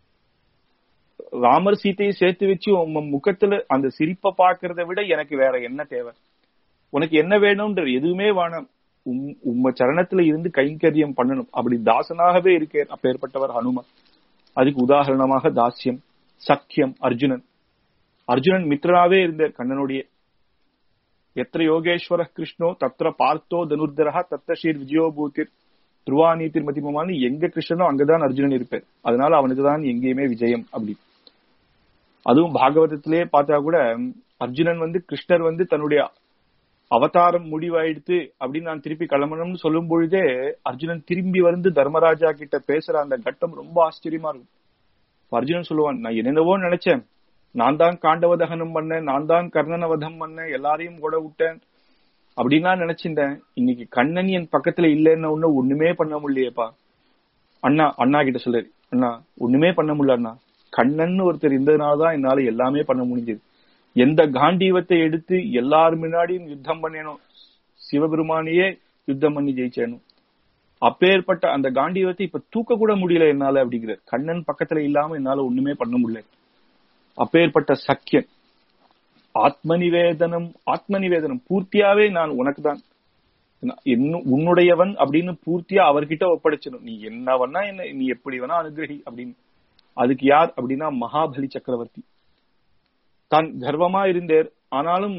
ராமர் சீத்தையை சேர்த்து வச்சு உன் முகத்துல அந்த சிரிப்பை பாக்குறத விட எனக்கு வேற என்ன தேவை உனக்கு என்ன வேணும்ன்ற எதுவுமே வேணாம் உம்ம சரணத்துல இருந்து கைங்கரியம் பண்ணணும் அப்படி தாசனாகவே இருக்கேன் அப்பேற்பட்டவர் ஹனுமான் அதுக்கு உதாரணமாக தாஸ்யம் சக்கியம் அர்ஜுனன் அர்ஜுனன் மித்ரனாவே இருந்தார் கண்ணனுடைய எத்திர யோகேஸ்வர கிருஷ்ணோ தத்திர பார்த்தோ தனுர்தரா தத்த ஸ்ரீர் விஜயோபூத்திர் துருவாநீத்திர் மதிமமான எங்க கிருஷ்ணனோ அங்கதான் அர்ஜுனன் இருப்பார் அதனால அவனுக்கு தான் எங்கேயுமே விஜயம் அப்படி அதுவும் பாகவதத்திலே பார்த்தா கூட அர்ஜுனன் வந்து கிருஷ்ணர் வந்து தன்னுடைய அவதாரம் முடிவாயிடுத்து அப்படின்னு நான் திருப்பி கிளம்பணும்னு சொல்லும் பொழுதே அர்ஜுனன் திரும்பி வந்து தர்மராஜா கிட்ட பேசுற அந்த கட்டம் ரொம்ப ஆச்சரியமா இருக்கும் அர்ஜுனன் சொல்லுவான் நான் என்னென்னவோ நினைச்சேன் நான் தான் காண்டவ தகனம் பண்ணேன் நான் தான் கர்ணன வதம் பண்ணேன் எல்லாரையும் கூட விட்டேன் அப்படின்னு நான் நினைச்சிருந்தேன் இன்னைக்கு கண்ணன் என் பக்கத்துல இல்லைன்னு ஒண்ணு ஒண்ணுமே பண்ண முடியலையேப்பா அண்ணா அண்ணா கிட்ட சொல்றாரு அண்ணா ஒண்ணுமே பண்ண முடியல அண்ணா கண்ணன் ஒருத்தர் இருந்ததுனாலதான் என்னால எல்லாமே பண்ண முடிஞ்சது எந்த காண்டீவத்தை எடுத்து எல்லாரும் முன்னாடியும் யுத்தம் பண்ணணும் சிவபெருமானையே யுத்தம் பண்ணி ஜெயிச்சேனும் அப்பேற்பட்ட அந்த காண்டீவத்தை இப்ப தூக்க கூட முடியல என்னால அப்படிங்கிறார் கண்ணன் பக்கத்துல இல்லாம என்னால ஒண்ணுமே பண்ண முடியல அப்பேற்பட்ட சக்கியன் ஆத்ம நிவேதனம் ஆத்ம நிவேதனம் பூர்த்தியாவே நான் உனக்கு தான் உன்னுடையவன் அப்படின்னு பூர்த்தியா அவர்கிட்ட ஒப்படைச்சணும் நீ என்ன வேணா என்ன நீ எப்படி வேணா அனுகிரகி அப்படின்னு அதுக்கு யார் அப்படின்னா மகாபலி சக்கரவர்த்தி தான் கர்வமா இருந்தேர் ஆனாலும்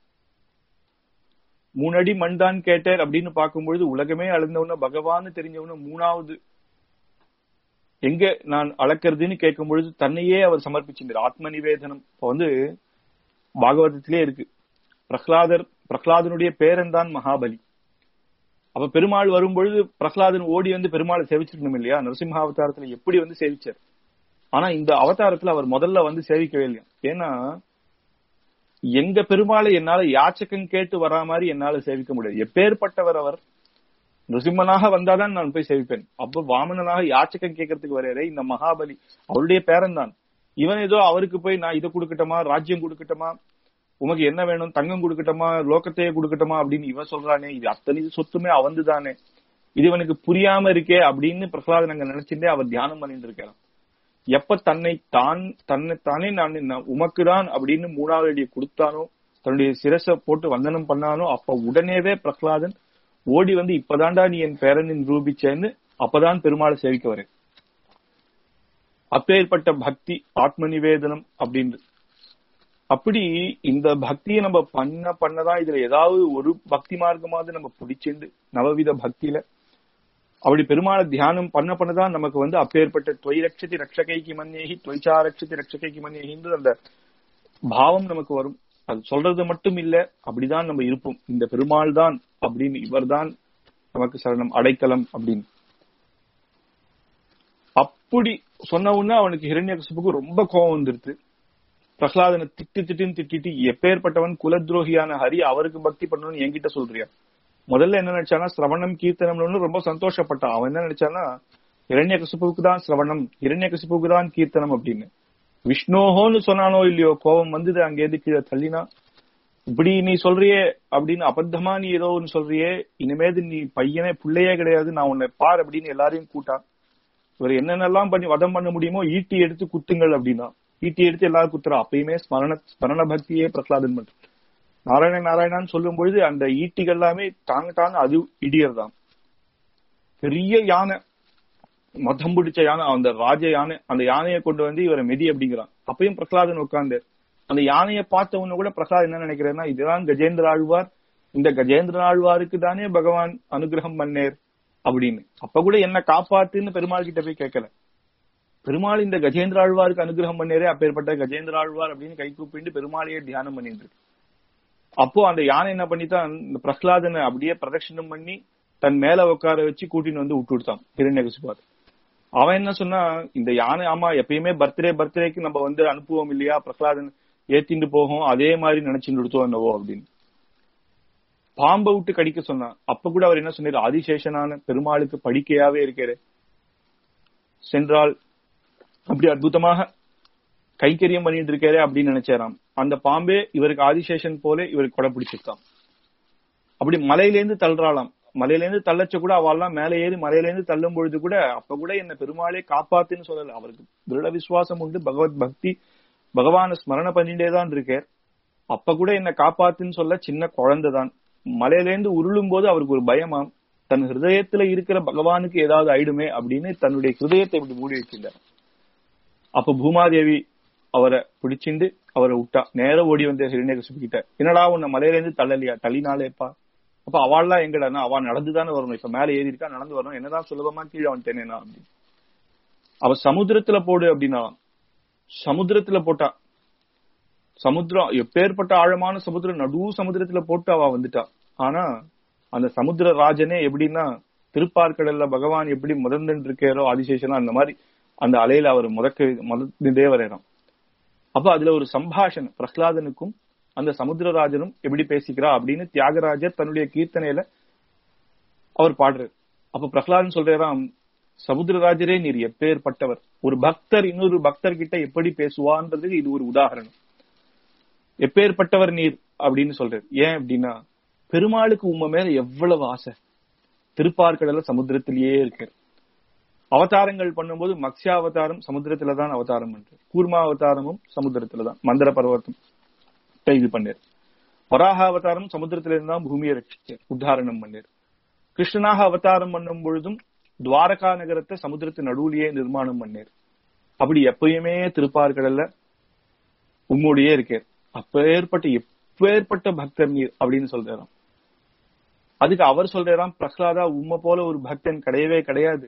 மூணடி மண் தான் கேட்டார் அப்படின்னு பார்க்கும்பொழுது உலகமே அளந்தவன பகவான் தெரிஞ்சவன மூணாவது எங்க நான் அளக்கிறதுன்னு கேட்கும் பொழுது தன்னையே அவர் சமர்ப்பிச்சிருந்தார் ஆத்ம நிவேதனம் இப்ப வந்து பாகவதத்திலே இருக்கு பிரஹ்லாதர் பிரஹ்லாதனுடைய பேரன் தான் மகாபலி அப்ப பெருமாள் வரும்பொழுது பிரஹ்லாதன் ஓடி வந்து பெருமாளை சேவிச்சிருக்கணும் இல்லையா நரசிம்ம அவதாரத்துல எப்படி வந்து சேவிச்சார் ஆனா இந்த அவதாரத்துல அவர் முதல்ல வந்து சேவிக்கவே இல்லையா ஏன்னா எங்க பெருமாளை என்னால யாச்சகம் கேட்டு வரா மாதிரி என்னால சேவிக்க முடியாது எப்பேற்பட்டவர் அவர் நிருசிம்மனாக வந்தாதான் நான் போய் சேவிப்பேன் அப்ப வாமனனாக யாச்சகம் கேட்கறதுக்கு வரையறே இந்த மகாபலி அவருடைய பேரன் தான் இவன் ஏதோ அவருக்கு போய் நான் இதை கொடுக்கட்டுமா ராஜ்யம் கொடுக்கட்டுமா உமக்கு என்ன வேணும் தங்கம் கொடுக்கட்டுமா லோகத்தையே கொடுக்கட்டுமா அப்படின்னு இவன் சொல்றானே இது அத்தனை சொத்துமே அவந்து தானே இது இவனுக்கு புரியாம இருக்கே அப்படின்னு பிரகலாதன் அங்க நினைச்சுட்டே அவர் தியானம் பண்ணிட்டு இருக்கலாம் எப்ப தன்னை தான் தன்னை தானே நான் உமக்கு தான் அப்படின்னு மூணாவது அடியை கொடுத்தானோ தன்னுடைய சிரச போட்டு வந்தனம் பண்ணானோ அப்ப உடனேவே பிரகலாதன் ஓடி வந்து இப்பதான்டா நீ என் பேரன் நிரூபிச்சேன்னு அப்பதான் பெருமாளை சேவிக்க வரேன் அப்பேற்பட்ட பக்தி ஆத்ம நிவேதனம் அப்படின்னு அப்படி இந்த பக்தியை நம்ம பண்ண பண்ணதான் இதுல ஏதாவது ஒரு பக்தி மார்க்கமாவது நம்ம பிடிச்சிண்டு நவவித பக்தியில அப்படி பெருமாளை தியானம் பண்ண பண்ணதான் நமக்கு வந்து அப்பேற்பட்ட தொய் ரட்சதி ரட்சகைக்கு மன்னேகி தொய்ச்சா ரட்சதி ரட்சகைக்கு மன்னேகின்ற அந்த பாவம் நமக்கு வரும் அது சொல்றது மட்டும் இல்ல அப்படிதான் நம்ம இருப்போம் இந்த பெருமாள் தான் அப்படின்னு இவர்தான் நமக்கு சரணம் அடைக்கலம் அப்படின்னு அப்படி சொன்ன உடனே அவனுக்கு ஹிரண்யகசுப்புக்கு ரொம்ப கோபம் வந்துருது பிரகலாதனை திட்டு திட்டுன்னு திட்டிட்டு எப்பேற்பட்டவன் குலத்ரோகியான ஹரி அவருக்கு பக்தி பண்ணணும்னு என்கிட்ட சொல்றியா முதல்ல என்ன நினைச்சானா சிரவணம் கீர்த்தனம்னு ரொம்ப சந்தோஷப்பட்டான் அவன் என்ன நினைச்சானா இரண்யகசிப்புக்கு தான் சிரவணம் இரண்யகசிப்புக்கு தான் கீர்த்தனம் அப்படின்னு விஷ்ணோஹோன்னு சொன்னானோ இல்லையோ கோபம் வந்தது அங்கேருந்து கீழே தள்ளினா இப்படி நீ சொல்றியே அப்படின்னு அபத்தமா நீ ஏதோ ஒன்னு சொல்றியே இனிமேது நீ பையனே பிள்ளையே கிடையாது நான் உன்னை பார் அப்படின்னு எல்லாரையும் கூட்டான் இவர் என்னென்னலாம் பண்ணி வதம் பண்ண முடியுமோ ஈட்டி எடுத்து குத்துங்கள் அப்படின்னா ஈட்டி எடுத்து எல்லாரும் குத்துறா அப்பயுமே ஸ்மரண ஸ்மரண பக்தியே பிரகலாதன் பண்ற நாராயண நாராயணான்னு சொல்லும் பொழுது அந்த ஈட்டிகள் எல்லாமே தாங்க தாங்க அது இடியர்தான் பெரிய யானை மதம் பிடிச்ச யானை அந்த ராஜ யானை அந்த யானையை கொண்டு வந்து இவரை மெதி அப்படிங்கிறான் அப்பயும் பிரகலாதன் உட்கார்ந்து அந்த யானையை பார்த்த உடனே கூட பிரகலாத் என்ன நினைக்கிறேன்னா இதுதான் கஜேந்திர ஆழ்வார் இந்த கஜேந்திர ஆழ்வாருக்கு தானே பகவான் அனுகிரகம் பண்ணேர் அப்படின்னு அப்ப கூட என்ன காப்பாத்துன்னு பெருமாள் கிட்ட போய் கேட்கல பெருமாள் இந்த கஜேந்திர ஆழ்வாருக்கு அனுகிரகம் பண்ணேரே அப்பேற்பட்ட கஜேந்திர ஆழ்வார் அப்படின்னு கை கூப்பிட்டு பெருமாளையே தியானம் பண்ணிட்டு இருக்கு அப்போ அந்த யானை என்ன பண்ணித்தான் இந்த பிரகலாதனை அப்படியே பிரதட்சணம் பண்ணி தன் மேல உட்கார வச்சு கூட்டின்னு வந்து விட்டு விட்டான் ஹிரண்யகசிபாத் அவன் என்ன சொன்னா இந்த யானை ஆமா எப்பயுமே பர்த்டே பர்த்டேக்கு நம்ம வந்து அனுப்புவோம் இல்லையா பிரகலாதன் ஏத்திட்டு போகும் அதே மாதிரி நினைச்சுட்டு எடுத்தோம் என்னவோ அப்படின்னு பாம்பை விட்டு கடிக்க சொன்னான் அப்ப கூட அவர் என்ன சொன்னார் ஆதிசேஷனான பெருமாளுக்கு படிக்கையாவே இருக்கிற சென்றால் அப்படி அற்புதமாக கைக்கரியம் பண்ணிட்டு இருக்காரு அப்படின்னு நினைச்சாராம் அந்த பாம்பே இவருக்கு ஆதிசேஷன் போல இவருக்கு கொடை பிடிச்சிருக்கான் அப்படி மலையிலேருந்து தள்ளுறாளாம் மலையிலேருந்து தள்ளச்ச கூட அவெல்லாம் மேலே ஏறி மலையிலேருந்து தள்ளும் பொழுது கூட அப்ப கூட என்ன பெருமாளே காப்பாத்துன்னு சொல்லல அவருக்கு திருட விசுவாசம் உண்டு பகவத் பக்தி பகவான ஸ்மரண பண்ணிட்டே தான் இருக்கார் அப்ப கூட என்ன காப்பாத்துன்னு சொல்ல சின்ன குழந்தை தான் மலையிலேருந்து உருளும் போது அவருக்கு ஒரு பயமாம் தன் ஹிருதயத்துல இருக்கிற பகவானுக்கு ஏதாவது ஆயிடுமே அப்படின்னு தன்னுடைய ஹிருதயத்தை இப்படி மூடி வச்சிருந்தார் அப்ப பூமாதேவி அவரை பிடிச்சிண்டு அவரை விட்டா நேர ஓடி வந்து ஹிரண்யகசிபு கிட்ட என்னடா உன்னை மலையில இருந்து தள்ளலையா தள்ளினாலேப்பா அப்ப அவள்லாம் எங்கடானா அவ நடந்துதானே வரணும் இப்ப மேல ஏறி இருக்கா நடந்து வரணும் என்னதான் சுலபமா கீழே வந்துட்டேனே நான் அப்படின்னு அவ சமுத்திரத்துல போடு அப்படின்னா சமுத்திரத்துல போட்டா சமுத்திரம் எப்பேற்பட்ட ஆழமான சமுத்திரம் நடு சமுத்திரத்துல போட்டு அவ வந்துட்டா ஆனா அந்த சமுத்திர ராஜனே எப்படின்னா திருப்பார்கடல்ல பகவான் எப்படி முதந்துட்டு இருக்காரோ ஆதிசேஷனா அந்த மாதிரி அந்த அலையில அவர் முதக்க முதந்தே வரையறான் அப்ப அதுல ஒரு சம்பாஷணம் பிரஹ்லாதனுக்கும் அந்த சமுத்திரராஜனும் எப்படி பேசிக்கிறா அப்படின்னு தியாகராஜர் தன்னுடைய கீர்த்தனையில அவர் பாடுறாரு அப்ப பிரஹ்லாதன் சொல்றாராம் சமுத்திரராஜரே நீர் எப்பேற்பட்டவர் ஒரு பக்தர் இன்னொரு பக்தர் கிட்ட எப்படி பேசுவான்றதுக்கு இது ஒரு உதாரணம் எப்பேற்பட்டவர் நீர் அப்படின்னு சொல்றாரு ஏன் அப்படின்னா பெருமாளுக்கு உண்மை மேல எவ்வளவு ஆசை திருப்பார்கடல சமுத்திரத்திலேயே இருக்கு அவதாரங்கள் பண்ணும்போது மத்ஸ்யா அவதாரம் சமுத்திரத்துலதான் அவதாரம் பண்றாரு கூர்மா அவதாரமும் சமுத்திரத்துலதான் மந்திர பர்வத்தம் இது பண்ணார் வராக அவதாரம் சமுத்திரத்தில இருந்தான் பூமியை ரட்சிச்சார் உத்தாரணம் பண்ணார் கிருஷ்ணனாக அவதாரம் பண்ணும் பொழுதும் துவாரகா நகரத்தை சமுத்திரத்து நடுவுலயே நிர்மாணம் பண்ணார் அப்படி எப்பயுமே திருப்பார்கடல்ல உம்மோடையே இருக்கார் அப்ப ஏற்பட்ட எப்பேற்பட்ட பக்தர் நீர் அப்படின்னு சொல்றாராம் அதுக்கு அவர் சொல்றாராம் பிரஹ்லாதா உண்மை போல ஒரு பக்தன் கிடையவே கிடையாது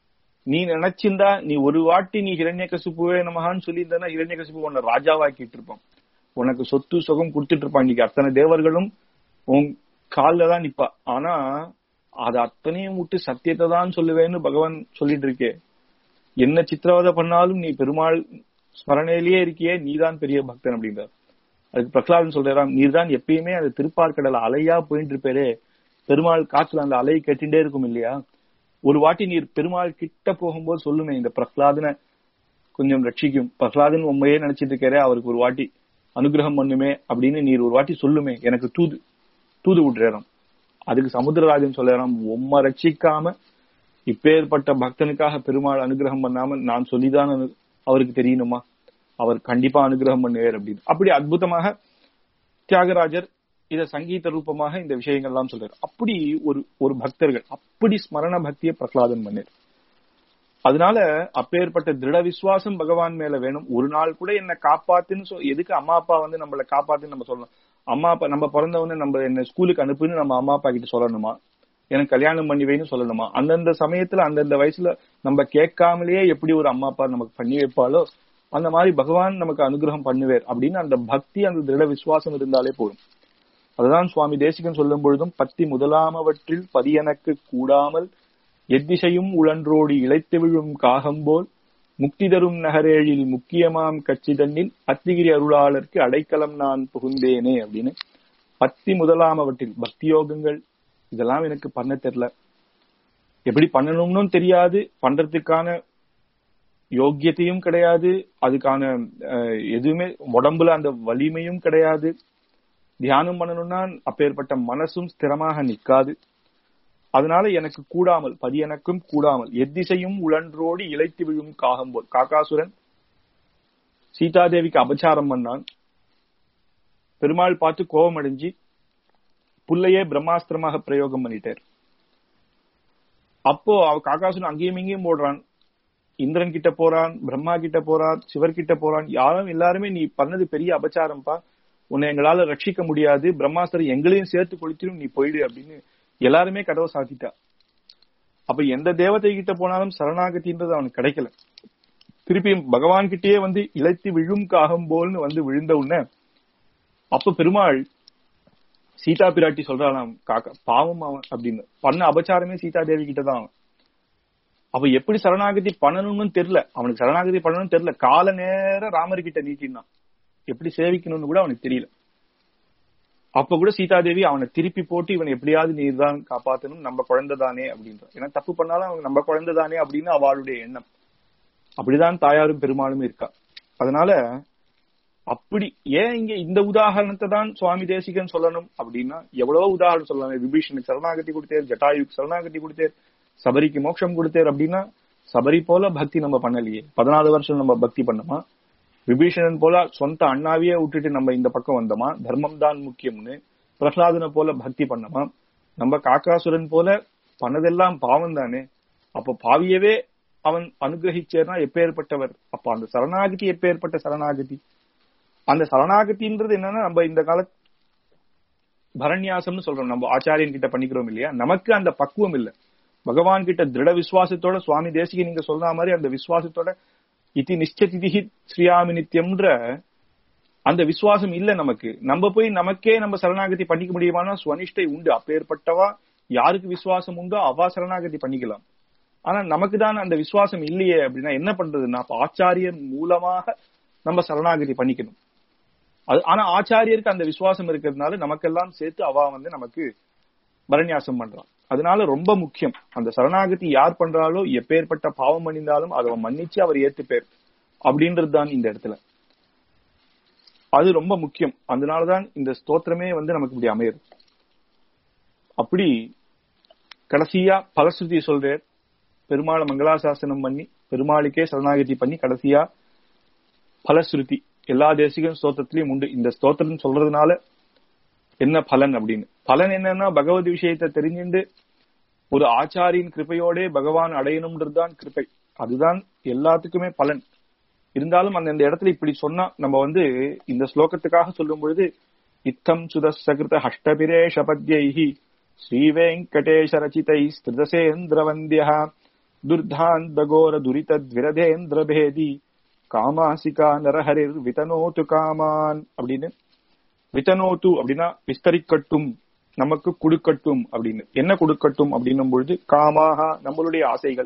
நீ நினைச்சிருந்தா நீ ஒரு வாட்டி நீ ஹிரண்ய கசுப்புவே நமகான்னு சொல்லியிருந்தா ஹிரண்ய கசுப்பு உன்னை ராஜாவாக்கிட்டு இருப்பான் உனக்கு சொத்து சுகம் கொடுத்துட்டு இருப்பான் இன்னைக்கு அத்தனை தேவர்களும் உன் கால்ல தான் நிப்பா ஆனா அது அத்தனையும் விட்டு சத்தியத்தை தான் சொல்லுவேன்னு பகவான் சொல்லிட்டு இருக்கே என்ன சித்திரவதை பண்ணாலும் நீ பெருமாள் ஸ்மரணையிலேயே இருக்கியே நீதான் பெரிய பக்தன் அப்படின்றார் அதுக்கு பிரகலாதன் சொல்றாராம் நீர்தான் எப்பயுமே அந்த திருப்பார்கடல அலையா போயிட்டு இருப்பேரே பெருமாள் காற்றுல அந்த அலை கட்டிண்டே இருக்கும் இல்லையா ஒரு வாட்டி நீர் பெருமாள் கிட்ட போகும்போது சொல்லுமே இந்த பிரகலாதனை கொஞ்சம் ரட்சிக்கும் பிரகலாதன் உண்மையே நினைச்சிட்டு இருக்காரே அவருக்கு ஒரு வாட்டி அனுகிரகம் பண்ணுமே அப்படின்னு நீர் ஒரு வாட்டி சொல்லுமே எனக்கு தூது தூது விட்டுறோம் அதுக்கு சமுத்திரராஜன் சொல்லுறான் உம்மை ரட்சிக்காம இப்பேற்பட்ட பக்தனுக்காக பெருமாள் அனுகிரகம் பண்ணாம நான் சொல்லிதான் அவருக்கு தெரியணுமா அவர் கண்டிப்பா அனுகிரகம் பண்ணுவார் அப்படின்னு அப்படி அற்புதமாக தியாகராஜர் இத சங்கீத ரூபமாக இந்த விஷயங்கள்லாம் சொல்றாரு அப்படி ஒரு ஒரு பக்தர்கள் அப்படி ஸ்மரண பக்தியை பிரகலாதன் பண்ணார் அதனால அப்பேற்பட்ட திருட விசுவாசம் பகவான் மேல வேணும் ஒரு நாள் கூட என்ன காப்பாத்துன்னு சொல் எதுக்கு அம்மா அப்பா வந்து நம்மள காப்பாத்துன்னு நம்ம சொல்லணும் அம்மா அப்பா நம்ம பிறந்தவொடனே நம்ம என்ன ஸ்கூலுக்கு அனுப்புன்னு நம்ம அம்மா அப்பா கிட்ட சொல்லணுமா எனக்கு கல்யாணம் பண்ணி வைன்னு சொல்லணுமா அந்தந்த சமயத்துல அந்தந்த வயசுல நம்ம கேட்காமலேயே எப்படி ஒரு அம்மா அப்பா நமக்கு பண்ணி வைப்பாலோ அந்த மாதிரி பகவான் நமக்கு அனுகிரகம் பண்ணுவேர் அப்படின்னு அந்த பக்தி அந்த திருட விசுவாசம் இருந்தாலே போதும் அதுதான் சுவாமி தேசிகன் சொல்லும் பொழுதும் பத்தி முதலாமவற்றில் பதியனக்கு கூடாமல் எத்திசையும் உழன்றோடி இழைத்து விழும் காகம்போல் முக்தி தரும் நகரேழில் முக்கியமாம் கட்சி தன்னில் அத்திகிரி அருளாளருக்கு அடைக்கலம் நான் புகுந்தேனே அப்படின்னு பத்தி முதலாமவற்றில் பக்தி யோகங்கள் இதெல்லாம் எனக்கு பண்ண தெரியல எப்படி பண்ணணும்னு தெரியாது பண்றதுக்கான யோக்கியத்தையும் கிடையாது அதுக்கான எதுவுமே உடம்புல அந்த வலிமையும் கிடையாது தியானம் பண்ணணும்னா அப்பேற்பட்ட மனசும் ஸ்திரமாக நிக்காது அதனால எனக்கு கூடாமல் பதியனக்கும் கூடாமல் எத்திசையும் உழன்றோடி இழைத்து விழும் காகம்போல் காக்காசுரன் சீதாதேவிக்கு அபச்சாரம் பண்ணான் பெருமாள் பார்த்து கோபம் அடைஞ்சு புல்லையே பிரம்மாஸ்திரமாக பிரயோகம் பண்ணிட்டார் அப்போ அவ காக்காசுரன் அங்கேயும் இங்கேயும் போடுறான் இந்திரன் கிட்ட போறான் பிரம்மா கிட்ட போறான் சிவர் கிட்ட போறான் யாரும் எல்லாருமே நீ பண்ணது பெரிய அபச்சாரம்ப்பா உன்னை எங்களால ரட்சிக்க முடியாது பிரம்மாஸ்திரம் எங்களையும் சேர்த்து கொளுத்திடும் நீ போயிடு அப்படின்னு எல்லாருமே கதவை சாத்திட்டா அப்ப எந்த தேவதை கிட்ட போனாலும் சரணாகத்தின்றது அவனுக்கு கிடைக்கல திருப்பியும் பகவான் கிட்டயே வந்து இழைத்து விழும் காகம் போல்னு வந்து விழுந்த உடனே அப்ப பெருமாள் சீதா பிராட்டி சொல்றாளாம் காக்கா பாவம் அவன் அப்படின்னு பண்ண அபச்சாரமே சீதா தேவி கிட்ட தான் அவன் அப்ப எப்படி சரணாகதி பண்ணணும்னு தெரியல அவனுக்கு சரணாகதி பண்ணணும்னு தெரியல கால நேர ராமர் கிட்ட நீட்டினான் எப்படி சேவிக்கணும்னு கூட அவனுக்கு தெரியல அப்ப கூட சீதாதேவி அவனை திருப்பி போட்டு இவன் எப்படியாவது நீர் தான் காப்பாத்தணும் நம்ம குழந்தை தானே அப்படின்ற ஏன்னா தப்பு பண்ணாலும் அவன் நம்ம குழந்தை தானே அப்படின்னு அவளுடைய எண்ணம் அப்படிதான் தாயாரும் பெருமாளும் இருக்கா அதனால அப்படி ஏன் இங்க இந்த உதாரணத்தை தான் சுவாமி தேசிகன் சொல்லணும் அப்படின்னா எவ்வளவு உதாரணம் சொல்லலாம் விபீஷனுக்கு சரணாகதி கொடுத்தேர் ஜட்டாயுக்கு சரணாகதி கொடுத்தேர் சபரிக்கு மோட்சம் கொடுத்தேர் அப்படின்னா சபரி போல பக்தி நம்ம பண்ணலையே பதினாலு வருஷம் நம்ம பக்தி பண்ணோமா விபீஷணன் போல சொந்த அண்ணாவையே விட்டுட்டு நம்ம இந்த பக்கம் வந்தோமா தர்மம் தான் முக்கியம்னு பிரகலாதனை போல பக்தி பண்ணோமா நம்ம காக்காசுரன் போல பண்ணதெல்லாம் பாவம் தானே அப்ப பாவியவே அவன் அனுகிரகிச்சேர்னா எப்பேற்பட்டவர் அப்ப அந்த சரணாகதி எப்பேற்பட்ட சரணாகதி அந்த சரணாகதின்றது என்னன்னா நம்ம இந்த கால பரண்யாசம்னு சொல்றோம் நம்ம ஆச்சாரியன் கிட்ட பண்ணிக்கிறோம் இல்லையா நமக்கு அந்த பக்குவம் இல்ல பகவான் கிட்ட திருட விசுவாசத்தோட சுவாமி தேசிக நீங்க சொல்ற மாதிரி அந்த விசுவாசத்தோட இதி நிச்சதிதிகி ஸ்ரீயாமி நித்தியம்ன்ற அந்த விசுவாசம் இல்ல நமக்கு நம்ம போய் நமக்கே நம்ம சரணாகதி பண்ணிக்க முடியுமானா ஸ்வனிஷ்டை உண்டு அப்பேற்பட்டவா யாருக்கு விசுவாசம் உண்டோ அவா சரணாகதி பண்ணிக்கலாம் ஆனா நமக்கு தான் அந்த விசுவாசம் இல்லையே அப்படின்னா என்ன பண்றதுன்னா அப்ப ஆச்சாரியன் மூலமாக நம்ம சரணாகதி பண்ணிக்கணும் அது ஆனா ஆச்சாரியருக்கு அந்த விசுவாசம் இருக்கிறதுனால நமக்கெல்லாம் சேர்த்து அவா வந்து நமக்கு பரநியாசம் பண்றான் அதனால ரொம்ப முக்கியம் அந்த சரணாகதி யார் பண்றாலோ எப்பேற்பட்ட பாவம் பண்ணியிருந்தாலும் அதை மன்னிச்சு அவர் ஏத்துப்பேர் அப்படின்றது தான் இந்த இடத்துல அது ரொம்ப முக்கியம் அதனாலதான் இந்த ஸ்தோத்திரமே வந்து நமக்கு இப்படி அமையுது அப்படி கடைசியா பலஸ்ருதி சொல்றார் பெருமாளை மங்களாசாசனம் பண்ணி பெருமாளுக்கே சரணாகதி பண்ணி கடைசியா பலஸ்ருதி எல்லா தேசிக ஸ்தோத்திரத்திலயும் உண்டு இந்த ஸ்தோத்திரம் சொல்றதுனால என்ன பலன் அப்படின்னு பலன் என்னன்னா பகவத் விஷயத்தை தெரிஞ்சுண்டு ஒரு ஆச்சாரியின் கிருப்பையோட பகவான் அடையணும்ன்றதுதான் கிருப்பை அதுதான் எல்லாத்துக்குமே பலன் இருந்தாலும் அந்த இந்த இடத்துல இப்படி சொன்னா நம்ம வந்து இந்த ஸ்லோகத்துக்காக சொல்லும் பொழுது இத்தம் சுதசகிருத ஹஷ்டபிரேஷ பத்யைஹி ஸ்ரீ வெங்கடேஷ ரச்சிதை ஸ்திருதசேந்திரவந்திய துர்தாந்தகோர துரிதத்விரதேந்திர பேதி காமாசிகா நரஹரிர் விதனோத்து காமான் அப்படின்னு விதனோத்து அப்படின்னா விஸ்தரிக்கட்டும் நமக்கு கொடுக்கட்டும் அப்படின்னு என்ன கொடுக்கட்டும் அப்படின்னும் பொழுது காமாக நம்மளுடைய ஆசைகள்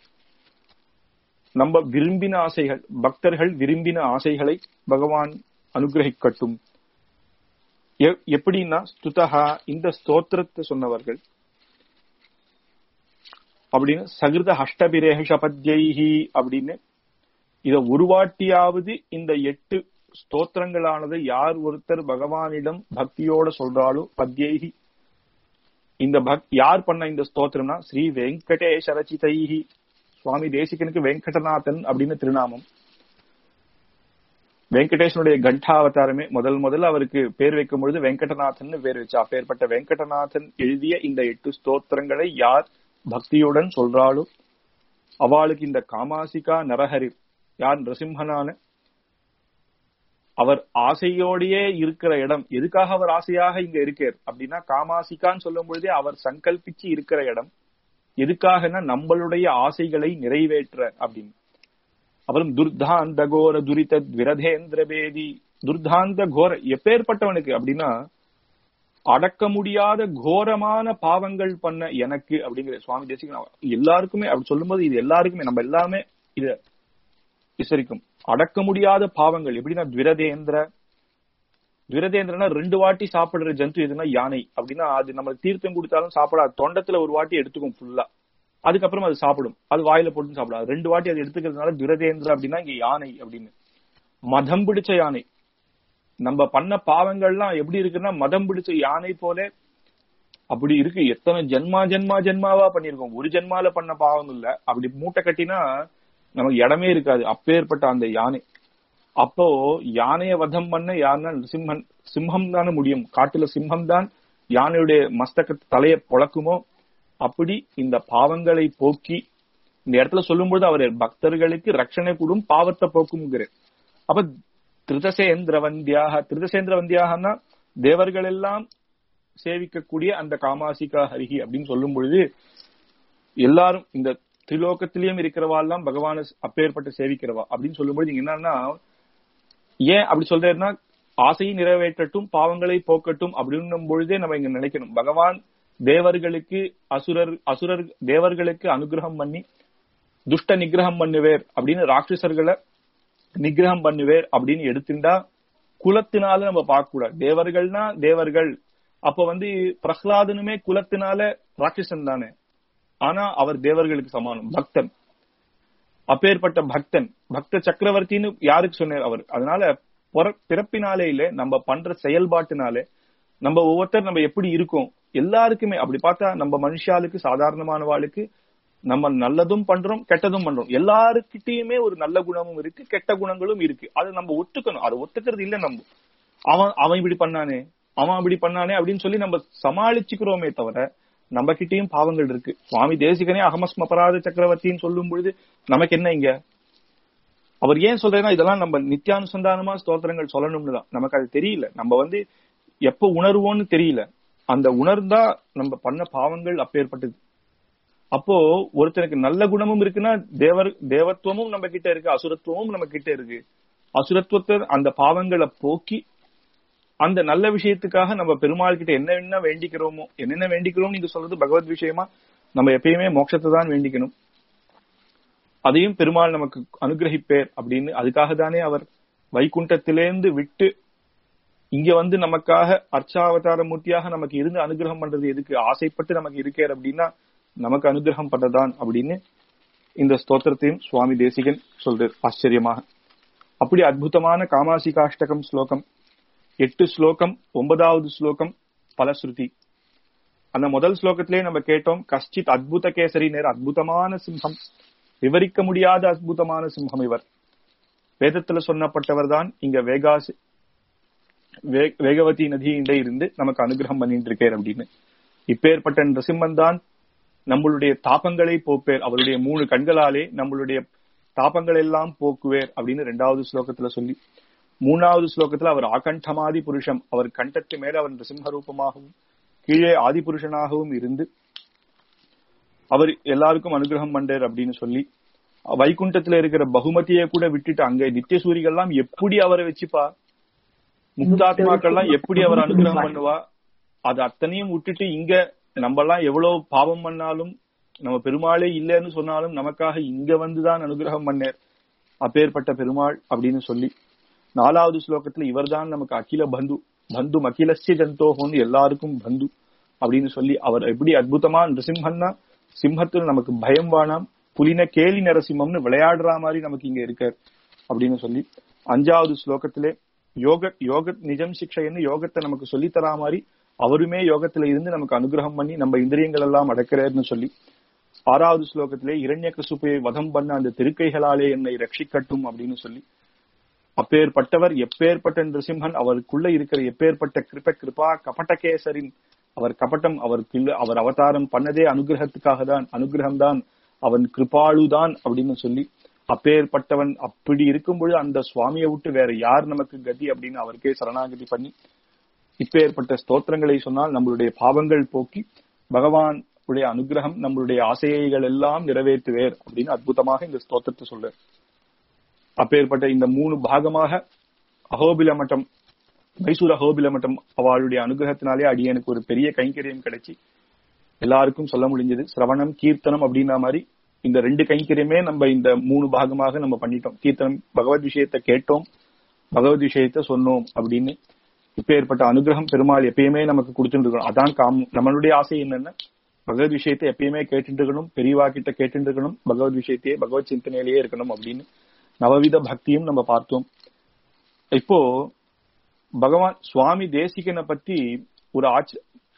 நம்ம விரும்பின ஆசைகள் பக்தர்கள் விரும்பின ஆசைகளை பகவான் அனுகிரகிக்கட்டும் எப்படின்னா ஸ்துதஹா இந்த ஸ்தோத்திரத்தை சொன்னவர்கள் அப்படின்னு சகிருத ஹஷ்டபிரேஷ பத்யைஹி அப்படின்னு இத ஒரு வாட்டியாவது இந்த எட்டு ஸ்தோத்திரங்களானது யார் ஒருத்தர் பகவானிடம் பக்தியோட சொல்றாலோ பத்யைஹி இந்த பக் யார் பண்ண இந்த ஸ்தோத்திரம்னா ஸ்ரீ வெங்கடேஷ ரச்சிதைஹி சுவாமி தேசிகனுக்கு வெங்கடநாதன் அப்படின்னு திருநாமம் வெங்கடேஷனுடைய கண்டாவதாரமே முதல் முதல்ல அவருக்கு பேர் வைக்கும் பொழுது வெங்கடநாதன் பேர் வச்சா அப்பேற்பட்ட வெங்கடநாதன் எழுதிய இந்த எட்டு ஸ்தோத்திரங்களை யார் பக்தியுடன் சொல்றாளோ அவளுக்கு இந்த காமாசிகா நரஹரிர் யார் நரசிம்மனான அவர் ஆசையோடையே இருக்கிற இடம் எதுக்காக அவர் ஆசையாக இங்க இருக்கார் அப்படின்னா காமாசிகான்னு சொல்லும் பொழுதே அவர் சங்கல்பிச்சு இருக்கிற இடம் எதுக்காகனா நம்மளுடைய ஆசைகளை நிறைவேற்ற அப்படின்னு அப்புறம் துர்தாந்த கோர துரித விரதேந்திர பேதி துர்தாந்த கோர எப்பேற்பட்டவனுக்கு அப்படின்னா அடக்க முடியாத கோரமான பாவங்கள் பண்ண எனக்கு அப்படிங்கிற சுவாமி தேசிகன் எல்லாருக்குமே அப்படி சொல்லும்போது இது எல்லாருக்குமே நம்ம எல்லாருமே இத விசரிக்கும் அடக்க முடியாத பாவங்கள் எப்படின்னா துவிரதேந்திர துவிரதேந்திரனா ரெண்டு வாட்டி சாப்பிடுற ஜந்து எதுனா யானை அப்படின்னா அது நம்ம தீர்த்தம் கொடுத்தாலும் சாப்பிடாது தொண்டத்துல ஒரு வாட்டி எடுத்துக்கும் ஃபுல்லா அதுக்கப்புறம் அது சாப்பிடும் அது வாயில போட்டு சாப்பிடாது ரெண்டு வாட்டி அது எடுத்துக்கிறதுனால துரதேந்திர அப்படின்னா இங்க யானை அப்படின்னு மதம் பிடிச்ச யானை நம்ம பண்ண பாவங்கள்லாம் எப்படி இருக்குன்னா மதம் பிடிச்ச யானை போல அப்படி இருக்கு எத்தனை ஜென்மா ஜென்மா ஜென்மாவா பண்ணிருக்கோம் ஒரு ஜென்மால பண்ண பாவம் இல்ல அப்படி மூட்டை கட்டினா நமக்கு இடமே இருக்காது அப்பேற்பட்ட அந்த யானை அப்போ யானைய வதம் பண்ண யாருன்னா சிம்மன் சிம்மம் தானே முடியும் காட்டுல சிம்மம் தான் யானையுடைய மஸ்தக தலைய பொழக்குமோ அப்படி இந்த பாவங்களை போக்கி இந்த இடத்துல சொல்லும்போது அவர் பக்தர்களுக்கு ரட்சணை கூடும் பாவத்தை போக்குங்கிறார் அப்ப திருதசேந்திரவந்தியாக திருதசேந்திரவந்தியாகனா தேவர்கள் எல்லாம் சேவிக்கக்கூடிய அந்த காமாசிகா ஹரிஹி அப்படின்னு சொல்லும் பொழுது எல்லாரும் இந்த திரிலோகத்திலயும் இருக்கிறவா எல்லாம் பகவான அப்பேற்பட்டு சேவிக்கிறவா அப்படின்னு சொல்லும்போது நீங்க என்னன்னா ஏன் அப்படி சொல்றேன்னா ஆசையை நிறைவேற்றட்டும் பாவங்களை போக்கட்டும் அப்படின்னும் பொழுதே நம்ம இங்க நினைக்கணும் பகவான் தேவர்களுக்கு அசுரர் அசுரர் தேவர்களுக்கு அனுகிரகம் பண்ணி துஷ்ட நிகிரகம் பண்ணுவேர் அப்படின்னு ராட்சசர்களை நிகிரகம் பண்ணுவேர் அப்படின்னு எடுத்துட்டா குலத்தினால நம்ம பார்க்க கூடாது தேவர்கள்னா தேவர்கள் அப்ப வந்து பிரஹ்லாதனுமே குலத்தினால ராட்சசன் தானே ஆனா அவர் தேவர்களுக்கு சமானம் பக்தன் அப்பேற்பட்ட பக்தன் பக்த சக்கரவர்த்தின்னு யாருக்கு சொன்னார் அவர் அதனால பிறப்பினாலே இல்ல நம்ம பண்ற செயல்பாட்டினாலே நம்ம ஒவ்வொருத்தர் நம்ம எப்படி இருக்கோம் எல்லாருக்குமே அப்படி பார்த்தா நம்ம மனுஷாளுக்கு சாதாரணமானவாளுக்கு நம்ம நல்லதும் பண்றோம் கெட்டதும் பண்றோம் எல்லாருக்கிட்டயுமே ஒரு நல்ல குணமும் இருக்கு கெட்ட குணங்களும் இருக்கு அதை நம்ம ஒத்துக்கணும் அதை ஒத்துக்கிறது இல்ல நம்ம அவன் அவன் இப்படி பண்ணானே அவன் அப்படி பண்ணானே அப்படின்னு சொல்லி நம்ம சமாளிச்சுக்கிறோமே தவிர நம்ம கிட்டயும் பாவங்கள் இருக்கு சுவாமி தேசிகனே அகமஸ்மபராத சக்கரவர்த்தின்னு சொல்லும் பொழுது நமக்கு என்ன இங்க அவர் ஏன் சொல்றேன்னா இதெல்லாம் நம்ம நித்தியானுசந்தானமா ஸ்தோத்திரங்கள் சொல்லணும்னு தான் நமக்கு அது தெரியல நம்ம வந்து எப்ப உணர்வோம்னு தெரியல அந்த உணர்ந்தா நம்ம பண்ண பாவங்கள் அப்பேற்பட்டது அப்போ ஒருத்தனுக்கு நல்ல குணமும் இருக்குன்னா தேவர் தேவத்துவமும் நம்ம கிட்ட இருக்கு அசுரத்துவமும் நம்ம கிட்ட இருக்கு அசுரத்துவத்தை அந்த பாவங்களை போக்கி அந்த நல்ல விஷயத்துக்காக நம்ம பெருமாள் கிட்ட என்ன என்ன வேண்டிக்கிறோமோ என்னென்ன வேண்டிக்கிறோம் நீங்க சொல்றது பகவத் விஷயமா நம்ம எப்பயுமே மோட்சத்தை தான் வேண்டிக்கணும் அதையும் பெருமாள் நமக்கு அனுகிரகிப்பேர் அப்படின்னு அதுக்காக தானே அவர் வைகுண்டத்திலேந்து விட்டு இங்க வந்து நமக்காக அர்ச்சாவதார மூர்த்தியாக நமக்கு இருந்து அனுகிரகம் பண்றது எதுக்கு ஆசைப்பட்டு நமக்கு இருக்கார் அப்படின்னா நமக்கு அனுகிரகம் பண்றதான் அப்படின்னு இந்த ஸ்தோத்திரத்தையும் சுவாமி தேசிகன் சொல்றார் ஆச்சரியமாக அப்படி அற்புதமான காமாசிகாஷ்டகம் ஸ்லோகம் எட்டு ஸ்லோகம் ஒன்பதாவது ஸ்லோகம் பலஸ்ருதி அந்த முதல் ஸ்லோகத்திலே நம்ம கேட்டோம் கஷ்டித் அத்புத கேசரி நேர் அற்புதமான சிம்ஹம் விவரிக்க முடியாத அற்புதமான சிம்ஹம் இவர் வேதத்துல சொன்னப்பட்டவர் தான் இங்க வேகாசி வேகவதி நதியிட இருந்து நமக்கு அனுகிரகம் பண்ணிட்டு இருக்கார் அப்படின்னு இப்பேற்பட்ட நரசிம்மன் தான் நம்மளுடைய தாபங்களை போப்பேர் அவருடைய மூணு கண்களாலே நம்மளுடைய தாபங்கள் எல்லாம் போக்குவேர் அப்படின்னு ரெண்டாவது ஸ்லோகத்துல சொல்லி மூணாவது ஸ்லோகத்துல அவர் ஆகண்டமாதி புருஷம் அவர் கண்டத்து மேல அவர் நரசிம்ம ரூபமாகவும் கீழே ஆதி புருஷனாகவும் இருந்து அவர் எல்லாருக்கும் அனுகிரகம் பண்றார் அப்படின்னு சொல்லி வைகுண்டத்துல இருக்கிற பகுமதியை கூட விட்டுட்டு அங்க நித்தியசூரிகள்லாம் எப்படி அவரை வச்சுப்பா முக்தாத்மாக்கள்லாம் எப்படி அவர் அனுகிரகம் பண்ணுவா அது அத்தனையும் விட்டுட்டு இங்க நம்ம எல்லாம் எவ்வளவு பாவம் பண்ணாலும் நம்ம பெருமாளே இல்லைன்னு சொன்னாலும் நமக்காக இங்க வந்துதான் அனுகிரகம் பண்ணார் அப்பேற்பட்ட பெருமாள் அப்படின்னு சொல்லி நாலாவது ஸ்லோகத்துல இவர்தான் நமக்கு அகில பந்து பந்து அகிலசிய ஜந்தோகம்னு எல்லாருக்கும் பந்து அப்படின்னு சொல்லி அவர் எப்படி அற்புதமா நிருசிம்ஹன்னா சிம்மத்துல நமக்கு பயம் வானாம் புலின கேலி நரசிம்மம்னு விளையாடுற மாதிரி நமக்கு இங்க இருக்கார் அப்படின்னு சொல்லி அஞ்சாவது ஸ்லோகத்திலே யோக யோக நிஜம் சிக்ஷைன்னு யோகத்தை நமக்கு சொல்லி தரா மாதிரி அவருமே யோகத்துல இருந்து நமக்கு அனுகிரகம் பண்ணி நம்ம இந்திரியங்கள் எல்லாம் அடக்கிறார்னு சொல்லி ஆறாவது ஸ்லோகத்திலே இரண்ய கசுப்பையை வதம் பண்ண அந்த திருக்கைகளாலே என்னை ரட்சிக்கட்டும் அப்படின்னு சொல்லி அப்பேற்பட்டவர் எப்பேற்பட்ட நிருசிம்ஹன் அவருக்குள்ள இருக்கிற எப்பேற்பட்ட கிருப கிருபா கபட்டகேசரின் அவர் கபட்டம் அவருக்கு அவர் அவதாரம் பண்ணதே அனுகிரகத்துக்காக தான் அனுகிரகம் தான் அவன் கிருபாளுதான் அப்படின்னு சொல்லி அப்பேற்பட்டவன் அப்படி இருக்கும் பொழுது அந்த சுவாமியை விட்டு வேற யார் நமக்கு கதி அப்படின்னு அவருக்கே சரணாகதி பண்ணி இப்பேற்பட்ட ஸ்தோத்திரங்களை சொன்னால் நம்மளுடைய பாவங்கள் போக்கி பகவான் உடைய அனுகிரகம் நம்மளுடைய ஆசைகள் எல்லாம் நிறைவேற்றுவேர் அப்படின்னு அற்புதமாக இந்த ஸ்தோத்திரத்தை சொல்றார் அப்பேற்பட்ட இந்த மூணு பாகமாக அகோபில மட்டம் மைசூர் அகோபில மட்டம் அவளுடைய அனுகிரகத்தினாலே அடியனுக்கு ஒரு பெரிய கைங்கரியம் கிடைச்சி எல்லாருக்கும் சொல்ல முடிஞ்சது சிரவணம் கீர்த்தனம் அப்படின்னா மாதிரி இந்த ரெண்டு கைங்கரியமே நம்ம இந்த மூணு பாகமாக நம்ம பண்ணிட்டோம் கீர்த்தனம் பகவத் விஷயத்தை கேட்டோம் பகவத் விஷயத்த சொன்னோம் அப்படின்னு இப்ப ஏற்பட்ட அனுகிரகம் பெருமாள் எப்பயுமே நமக்கு கொடுத்துட்டு இருக்கணும் அதான் காம் நம்மளுடைய ஆசை என்னன்னா பகவத் விஷயத்தை எப்பயுமே கேட்டுட்டு இருக்கணும் பெரியவா கிட்ட கேட்டுட்டு இருக்கணும் பகவத் விஷயத்தையே பகவத் சிந்தனையிலேயே இருக்கணும் அப்படின்னு நவவித பக்தியும் நம்ம பார்த்தோம் இப்போ பகவான் சுவாமி தேசிகனை பத்தி ஒரு ஆச்ச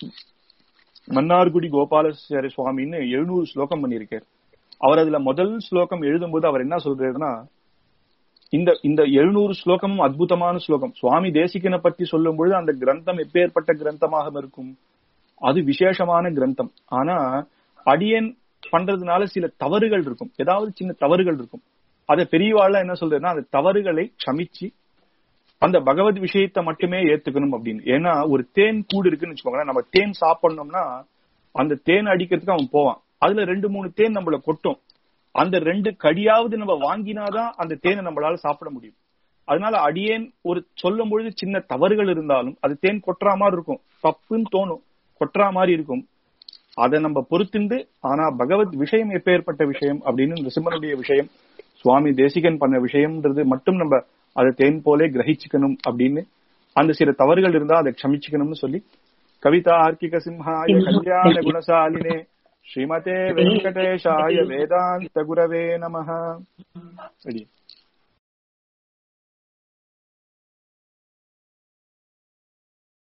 மன்னார்குடி கோபாலசாரி சுவாமின்னு எழுநூறு ஸ்லோகம் பண்ணியிருக்கார் அவர் அதுல முதல் ஸ்லோகம் எழுதும்போது அவர் என்ன சொல்றாருன்னா இந்த இந்த எழுநூறு ஸ்லோகமும் அற்புதமான ஸ்லோகம் சுவாமி தேசிகனை பத்தி சொல்லும் பொழுது அந்த கிரந்தம் எப்பேற்பட்ட கிரந்தமாக இருக்கும் அது விசேஷமான கிரந்தம் ஆனா அடியன் பண்றதுனால சில தவறுகள் இருக்கும் ஏதாவது சின்ன தவறுகள் இருக்கும் அதை பெரியவாள் என்ன சொல்றதுன்னா அந்த தவறுகளை க்ஷமிச்சு அந்த பகவத் விஷயத்தை மட்டுமே ஏத்துக்கணும் அப்படின்னு ஏன்னா ஒரு தேன் கூடு இருக்குன்னு வச்சுக்கோங்களேன் நம்ம தேன் சாப்பிடணும்னா அந்த தேன் அடிக்கிறதுக்கு அவன் போவான் அதுல ரெண்டு மூணு தேன் நம்மள கொட்டும் அந்த ரெண்டு கடியாவது நம்ம வாங்கினாதான் அந்த தேனை நம்மளால சாப்பிட முடியும் அதனால அடியேன் ஒரு சொல்லும் பொழுது சின்ன தவறுகள் இருந்தாலும் அது தேன் கொட்டுற மாதிரி இருக்கும் தப்புன்னு தோணும் கொட்டுற மாதிரி இருக்கும் அதை நம்ம பொறுத்துண்டு ஆனா பகவத் விஷயம் எப்பேற்பட்ட விஷயம் அப்படின்னு நிருசிம்மனுடைய விஷயம் சுவாமி தேசிகன் பண்ண விஷயம்ன்றது மட்டும் நம்ம அதை தேன் போலே கிரகிச்சுக்கணும் அப்படின்னு அந்த சில தவறுகள் இருந்தா அதை க்ஷமிச்சுக்கணும்னு சொல்லி கவிதா ஆர்க்கிக சிம்ஹாய கல்யாண குணசாலினே ஸ்ரீமதே வெங்கடேஷாய வேதாந்த குரவே நமஹ